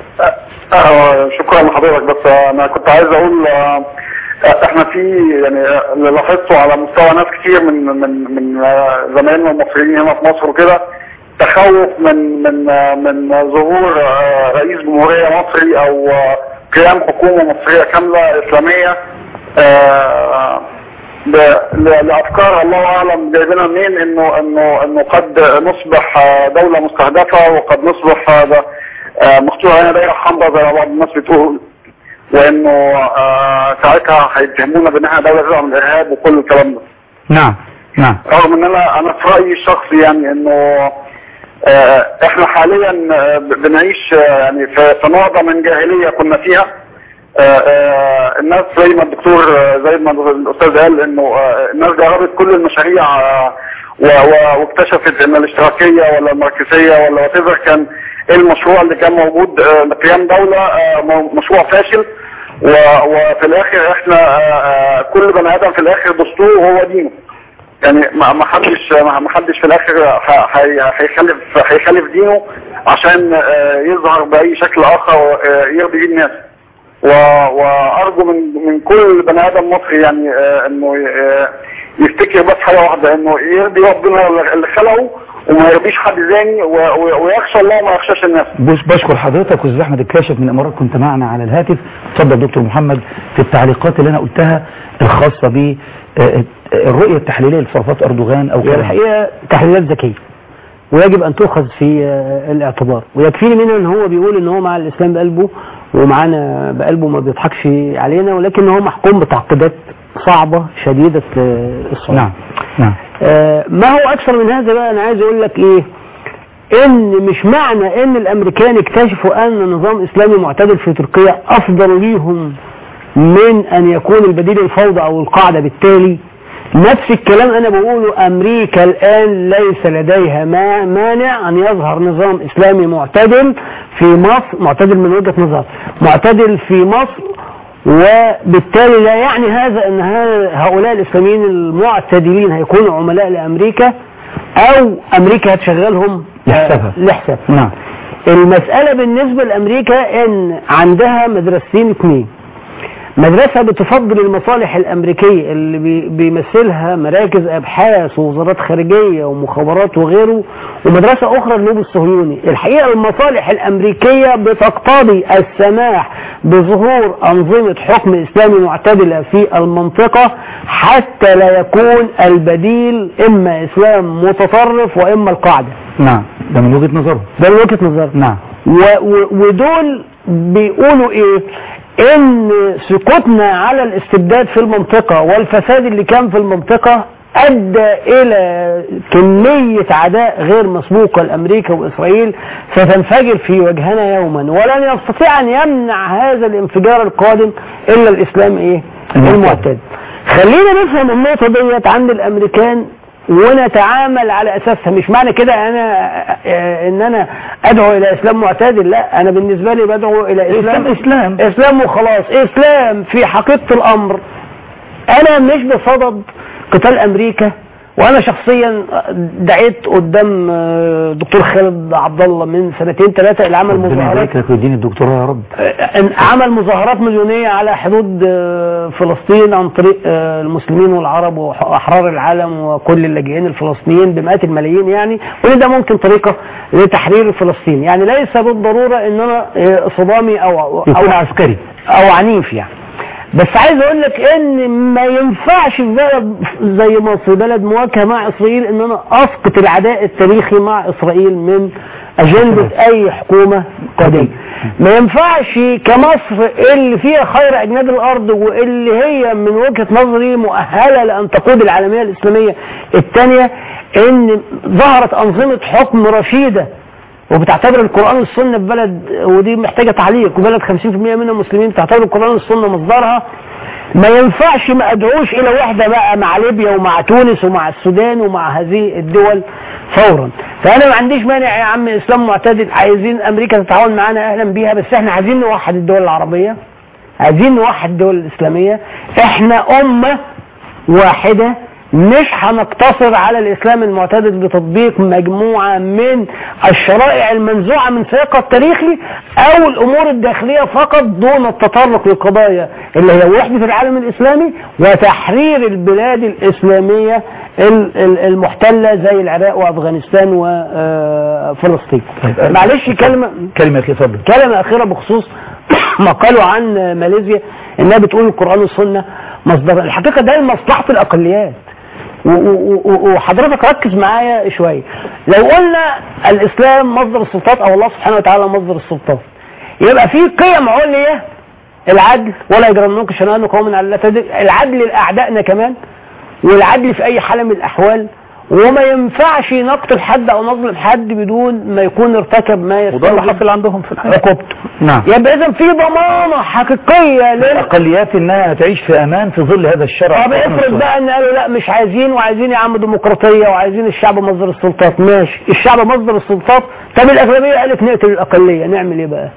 آه شكرا لحضرتك بس آه، انا كنت عايز اقول آه، آه، احنا في يعني آه، اللي لاحظته على مستوى ناس كتير من من من آه، زمايلنا المصريين هنا في مصر وكده تخوف من من آه، من ظهور آه، رئيس جمهورية مصري او آه، قيام حكومة مصرية كاملة اسلامية آه، ل- ل- لافكار الله اعلم جايبينها منين انه انه انه قد نصبح آه، دولة مستهدفة وقد نصبح آه، ده- آه، مفتوح علينا دايرة حمراء زي ما بعض الناس بتقول وانه آه، ساعتها هيتهمونا بان احنا دولة تدعم الارهاب وكل الكلام ده نعم نعم رغم ان انا انا في رايي الشخصي يعني انه آه، احنا حاليا آه، ب- بنعيش آه، يعني في في نهضه من جاهليه كنا فيها آه، آه، الناس زي ما الدكتور آه، زي ما الاستاذ قال انه آه، الناس جربت كل المشاريع آه، و- و- واكتشفت ان الاشتراكيه ولا الماركسيه ولا وات كان ايه المشروع اللي كان موجود آه، لقيام دوله آه، م- مشروع فاشل و- وفي الاخر احنا آه، آه، كل بني ادم في الاخر دستوره هو دينه يعني ما ما حدش ما حدش في الاخر ه- هي- هيخلف هيخلف دينه عشان آه، يظهر باي شكل اخر آه، يرضي بيه الناس و- وارجو من من كل بني ادم مصري يعني آه، انه آه، يفتكر بس حاجه واحده انه يرضي ربنا اللي خلقه وما يرضيش حد ثاني و- و- ويخشى الله وما يخشاش الناس بش بشكر حضرتك واستاذ احمد الكاشف من الامارات كنت معنا على الهاتف اتفضل دكتور محمد في التعليقات اللي انا قلتها الخاصه ب آه، الرؤيه التحليليه لتصرفات اردوغان او هي كلامه. الحقيقة تحليلات ذكية ويجب أن تؤخذ في آه، الاعتبار ويكفيني منه أن هو بيقول أن هو مع الإسلام بقلبه ومعانا بقلبه ما بيضحكش علينا ولكن هو محكوم بتعقيدات صعبة شديدة آه، الصعوبة نعم نعم آه، ما هو اكثر من هذا بقى انا عايز اقول لك ايه ان مش معنى ان الامريكان اكتشفوا ان نظام اسلامي معتدل في تركيا افضل ليهم من ان يكون البديل الفوضى او القاعدة بالتالي نفس الكلام انا بقوله امريكا الان ليس لديها ما مانع ان يظهر نظام اسلامي معتدل في مصر معتدل من وجهة نظر معتدل في مصر وبالتالي لا يعني هذا ان ها- هؤلاء الاسلاميين المعتدلين هيكونوا عملاء لامريكا او امريكا هتشغلهم لحسابها. آه، لحساب نعم المسألة بالنسبة لأمريكا إن عندها مدرستين اثنين مدرسة بتفضل المصالح الأمريكية اللي بي- بيمثلها مراكز أبحاث ووزارات خارجية ومخابرات وغيره ومدرسة أخرى النوب الصهيوني الحقيقة المصالح الأمريكية بتقتضي السماح بظهور أنظمة حكم إسلامي معتدلة في المنطقة حتى لا يكون البديل إما إسلام متطرف وإما القاعدة نعم ده من وجهه نظره ده من وجهة نظر نعم و و ودول بيقولوا ايه ان سقوطنا على الاستبداد في المنطقة والفساد اللي كان في المنطقة ادى الى كمية عداء غير مسبوقة لامريكا واسرائيل ستنفجر في وجهنا يوما ولن يستطيع ان يمنع هذا الانفجار القادم الا الاسلام ايه المعتدل. المعتدل خلينا نفهم النقطة ديت عند الامريكان ونتعامل على اساسها مش معنى كده انا آه، ان انا ادعو الى اسلام معتدل لا انا بالنسبة لي بدعو الى اسلام اسلام اسلام وخلاص اسلام في حقيقة الامر انا مش بصدد قتال امريكا وانا شخصيا دعيت قدام آه، دكتور خالد عبد الله من سنتين ثلاثة اللي عمل ربنا مظاهرات يبارك لك ويديني الدكتوراه يا رب آه، عمل مظاهرات مليونية على حدود آه، فلسطين عن طريق آه، المسلمين والعرب وأحرار العالم وكل اللاجئين الفلسطينيين بمئات الملايين يعني وإن ده ممكن طريقة لتحرير فلسطين يعني ليس بالضرورة إن أنا آه، صدامي أو أو يكون عسكري او عنيف يعني بس عايز اقول لك ان ما ينفعش في بلد زي مصر بلد مواجهه مع اسرائيل ان انا اسقط العداء التاريخي مع اسرائيل من اجنده اي حكومه قادمه ما ينفعش كمصر اللي فيها خير اجناد الارض واللي هي من وجهه نظري مؤهله لان تقود العالميه الاسلاميه الثانيه ان ظهرت انظمه حكم رشيده وبتعتبر القرآن والسنة في بلد ودي محتاجة تعليق وبلد 50% منها مسلمين تعتبر القرآن والسنة مصدرها ما ينفعش ما ادعوش الى وحدة بقى مع ليبيا ومع تونس ومع السودان ومع هذه الدول فورا فانا ما عنديش مانع يا عم اسلام معتدل عايزين امريكا تتعاون معانا اهلا بيها بس احنا عايزين نوحد الدول العربية عايزين نوحد الدول الاسلامية احنا امة واحدة مش هنقتصر على الاسلام المعتدل بتطبيق مجموعة من الشرائع المنزوعة من سياقها التاريخي او الامور الداخلية فقط دون التطرق للقضايا اللي هي وحدة العالم الاسلامي وتحرير البلاد الاسلامية ال- ال- المحتلة زي العراق وافغانستان وفلسطين طيب، معلش كلمة كلمة أخي اتفضل كلمة أخيرة بخصوص ما قالوا عن ماليزيا إنها بتقول القرآن والسنة مصدر الحقيقة ده لمصلحة الأقليات و- و- و- وحضرتك ركز معايا شوية لو قلنا الإسلام مصدر السلطات أو الله سبحانه وتعالى مصدر السلطات يبقى في قيم عليا العدل ولا يجرمنك شنان قوم على لا تدل العدل لأعدائنا كمان والعدل في أي حالة من الأحوال وما ينفعش نقتل حد أو نظلم حد بدون ما يكون ارتكب ما وده اللي يستوجب حصل عندهم في الحقيقة عقوبته نعم يبقى إذا في ضمانة حقيقية لل الأقليات إنها تعيش في أمان في ظل هذا الشرع طب افرض بقى ان قالوا لا مش عايزين وعايزين يا عم ديمقراطيه وعايزين الشعب مصدر السلطات ماشي الشعب مصدر السلطات طب الاغلبيه قالت نقتل الاقليه نعمل ايه بقى؟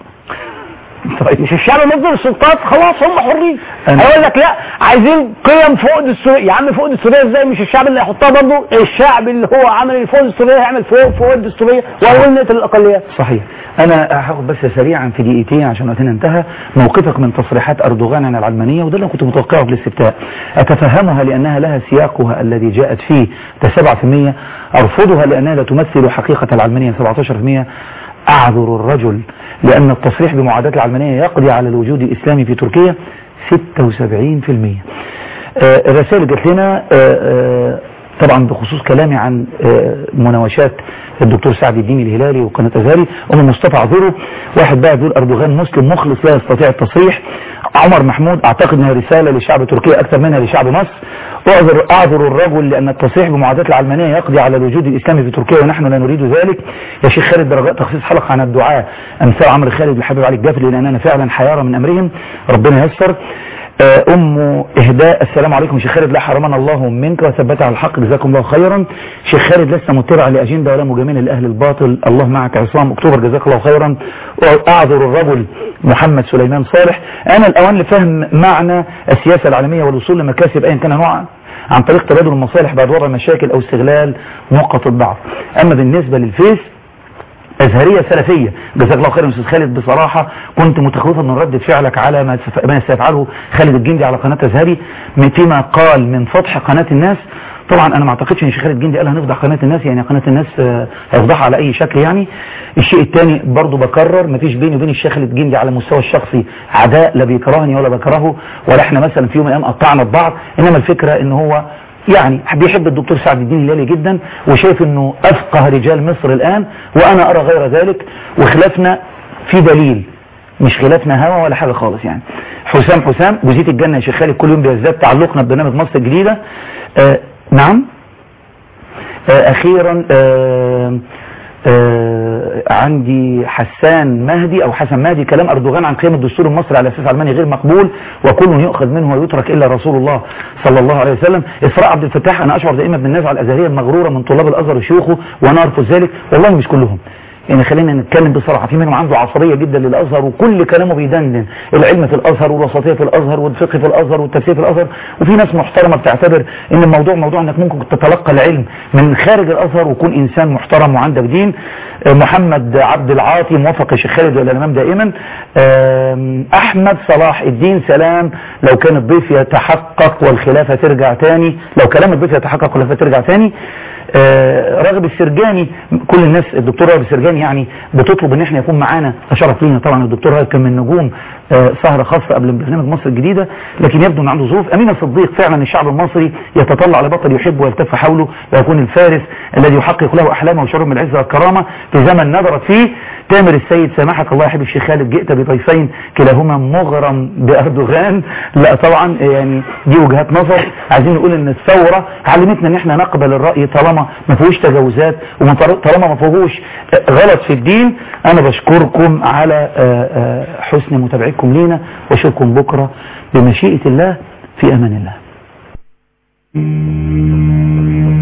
طيب مش الشعب مصدر السلطات خلاص هم حرين أنا- هيقول لك لا عايزين قيم فوق الدستوريه يا عم فوق الدستوريه ازاي مش الشعب اللي هيحطها برضه الشعب اللي هو عمل الفوق الدستوريه هيعمل فوق فوق الدستوريه وهيقول نقتل الاقليات صحيح انا هاخد بس سريعا في دقيقتين عشان وقتنا انتهى موقفك من تصريحات اردوغان عن العلمانيه وده اللي أنا كنت متوقعه في الاستفتاء اتفهمها لانها لها سياقها الذي جاءت فيه ده 7% ارفضها لانها لا تمثل حقيقه العلمانيه 17% اعذر الرجل لان التصريح بمعاداه العلمانيه يقضي على الوجود الاسلامي في تركيا 76% آه، الرسائل اللي جات لنا آه، آه، طبعا بخصوص كلامي عن آه، مناوشات الدكتور سعد الدين الهلالي وقناة أزهري أم مصطفى عذره واحد بقى بيقول أردوغان مسلم مخلص لا يستطيع التصريح عمر محمود أعتقد أنها رسالة لشعب تركيا أكثر منها لشعب مصر أعذر, أعذر الرجل لأن التصريح بمعاداة العلمانية يقضي على الوجود الإسلامي في تركيا ونحن لا نريد ذلك يا شيخ خالد درجات تخصيص حلقة عن الدعاء أمثال عمرو خالد الحبيب علي الجافري لأننا فعلا حيارى من أمرهم ربنا ييسر آه، ام اهداء السلام عليكم شيخ خالد لا حرمنا الله منك وثبت على الحق جزاكم الله خيرا شيخ خالد لست متبع لاجنده ولا مجامله لاهل الباطل الله معك عصام اكتوبر جزاك الله خيرا اعذر الرجل محمد سليمان صالح انا الاوان لفهم معنى السياسه العالميه والوصول لمكاسب ايا كان نوعها عن طريق تبادل المصالح بعد وضع مشاكل او استغلال نقط الضعف اما بالنسبه للفيس أزهرية سلفية جزاك الله خير يا أستاذ خالد بصراحة كنت متخوفا من ردة فعلك على ما سف- ما سيفعله خالد الجندي على قناة أزهري من فيما قال من فتح قناة الناس طبعا انا ما اعتقدش ان شيخ خالد الجندي قال هنفضح قناه الناس يعني قناه الناس آه، هيفضحها على اي شكل يعني الشيء الثاني برضو بكرر ما فيش بيني وبين الشيخ خالد الجندي على المستوى الشخصي عداء لا بيكرهني ولا بكرهه ولا احنا مثلا في يوم من الايام قطعنا ببعض انما الفكره ان هو يعني بيحب الدكتور سعد الدين الهلالي جدا وشايف انه افقه رجال مصر الان وانا ارى غير ذلك وخلافنا في دليل مش خلافنا هوا ولا حاجة خالص يعني حسام حسام جزية الجنة يا شيخ خالد كل يوم بيزداد تعلقنا ببرنامج مصر الجديدة آه نعم آه اخيرا آه آه عندي حسان مهدي او حسن مهدي كلام اردوغان عن قيم الدستور المصري على اساس علماني غير مقبول وكل يؤخذ منه ويترك الا رسول الله صلى الله عليه وسلم اسراء عبد الفتاح انا اشعر دائما بالنزعه الازهريه المغروره من طلاب الازهر وشيوخه وانا ارفض ذلك والله مش كلهم يعني خلينا نتكلم بصراحة في منهم عنده عصبية جدا للأزهر وكل كلامه بيدندن العلم في الأزهر والوسطية في الأزهر والفقه في الأزهر والتفسير في الأزهر وفي ناس محترمة بتعتبر ان الموضوع موضوع انك ممكن تتلقى العلم من خارج الأزهر وكون إنسان محترم وعندك دين آه، محمد عبد العاطي موفق يا شيخ خالد والى الأمام دائما آم، أحمد صلاح الدين سلام لو كان الضيف يتحقق والخلافة ترجع تاني لو كلام الضيف يتحقق والخلافة ترجع تاني آه، راغب السرجاني كل الناس الدكتور راغب السرجاني يعني بتطلب ان احنا يكون معانا شرف لينا طبعا الدكتور راغب كان من نجوم آه، سهرة خاصة قبل برنامج مصر الجديدة لكن يبدو ان عنده ظروف امين الصديق فعلا الشعب المصري يتطلع لبطل يحب ويلتف حوله ويكون الفارس الذي يحقق له احلامه وشعوره من العزة والكرامة في زمن نظرت فيه تامر السيد سامحك الله يحب الشيخ خالد جئت بضيفين كلاهما مغرم باردوغان لا طبعا يعني دي وجهات نظر عايزين نقول ان الثورة علمتنا ان احنا نقبل الرأي طالما ما فيهوش تجاوزات وطالما ما فيهوش غلط في الدين انا بشكركم على آه، آه، حسن متابعتكم لينا واشوفكم بكرة بمشيئة الله في امان الله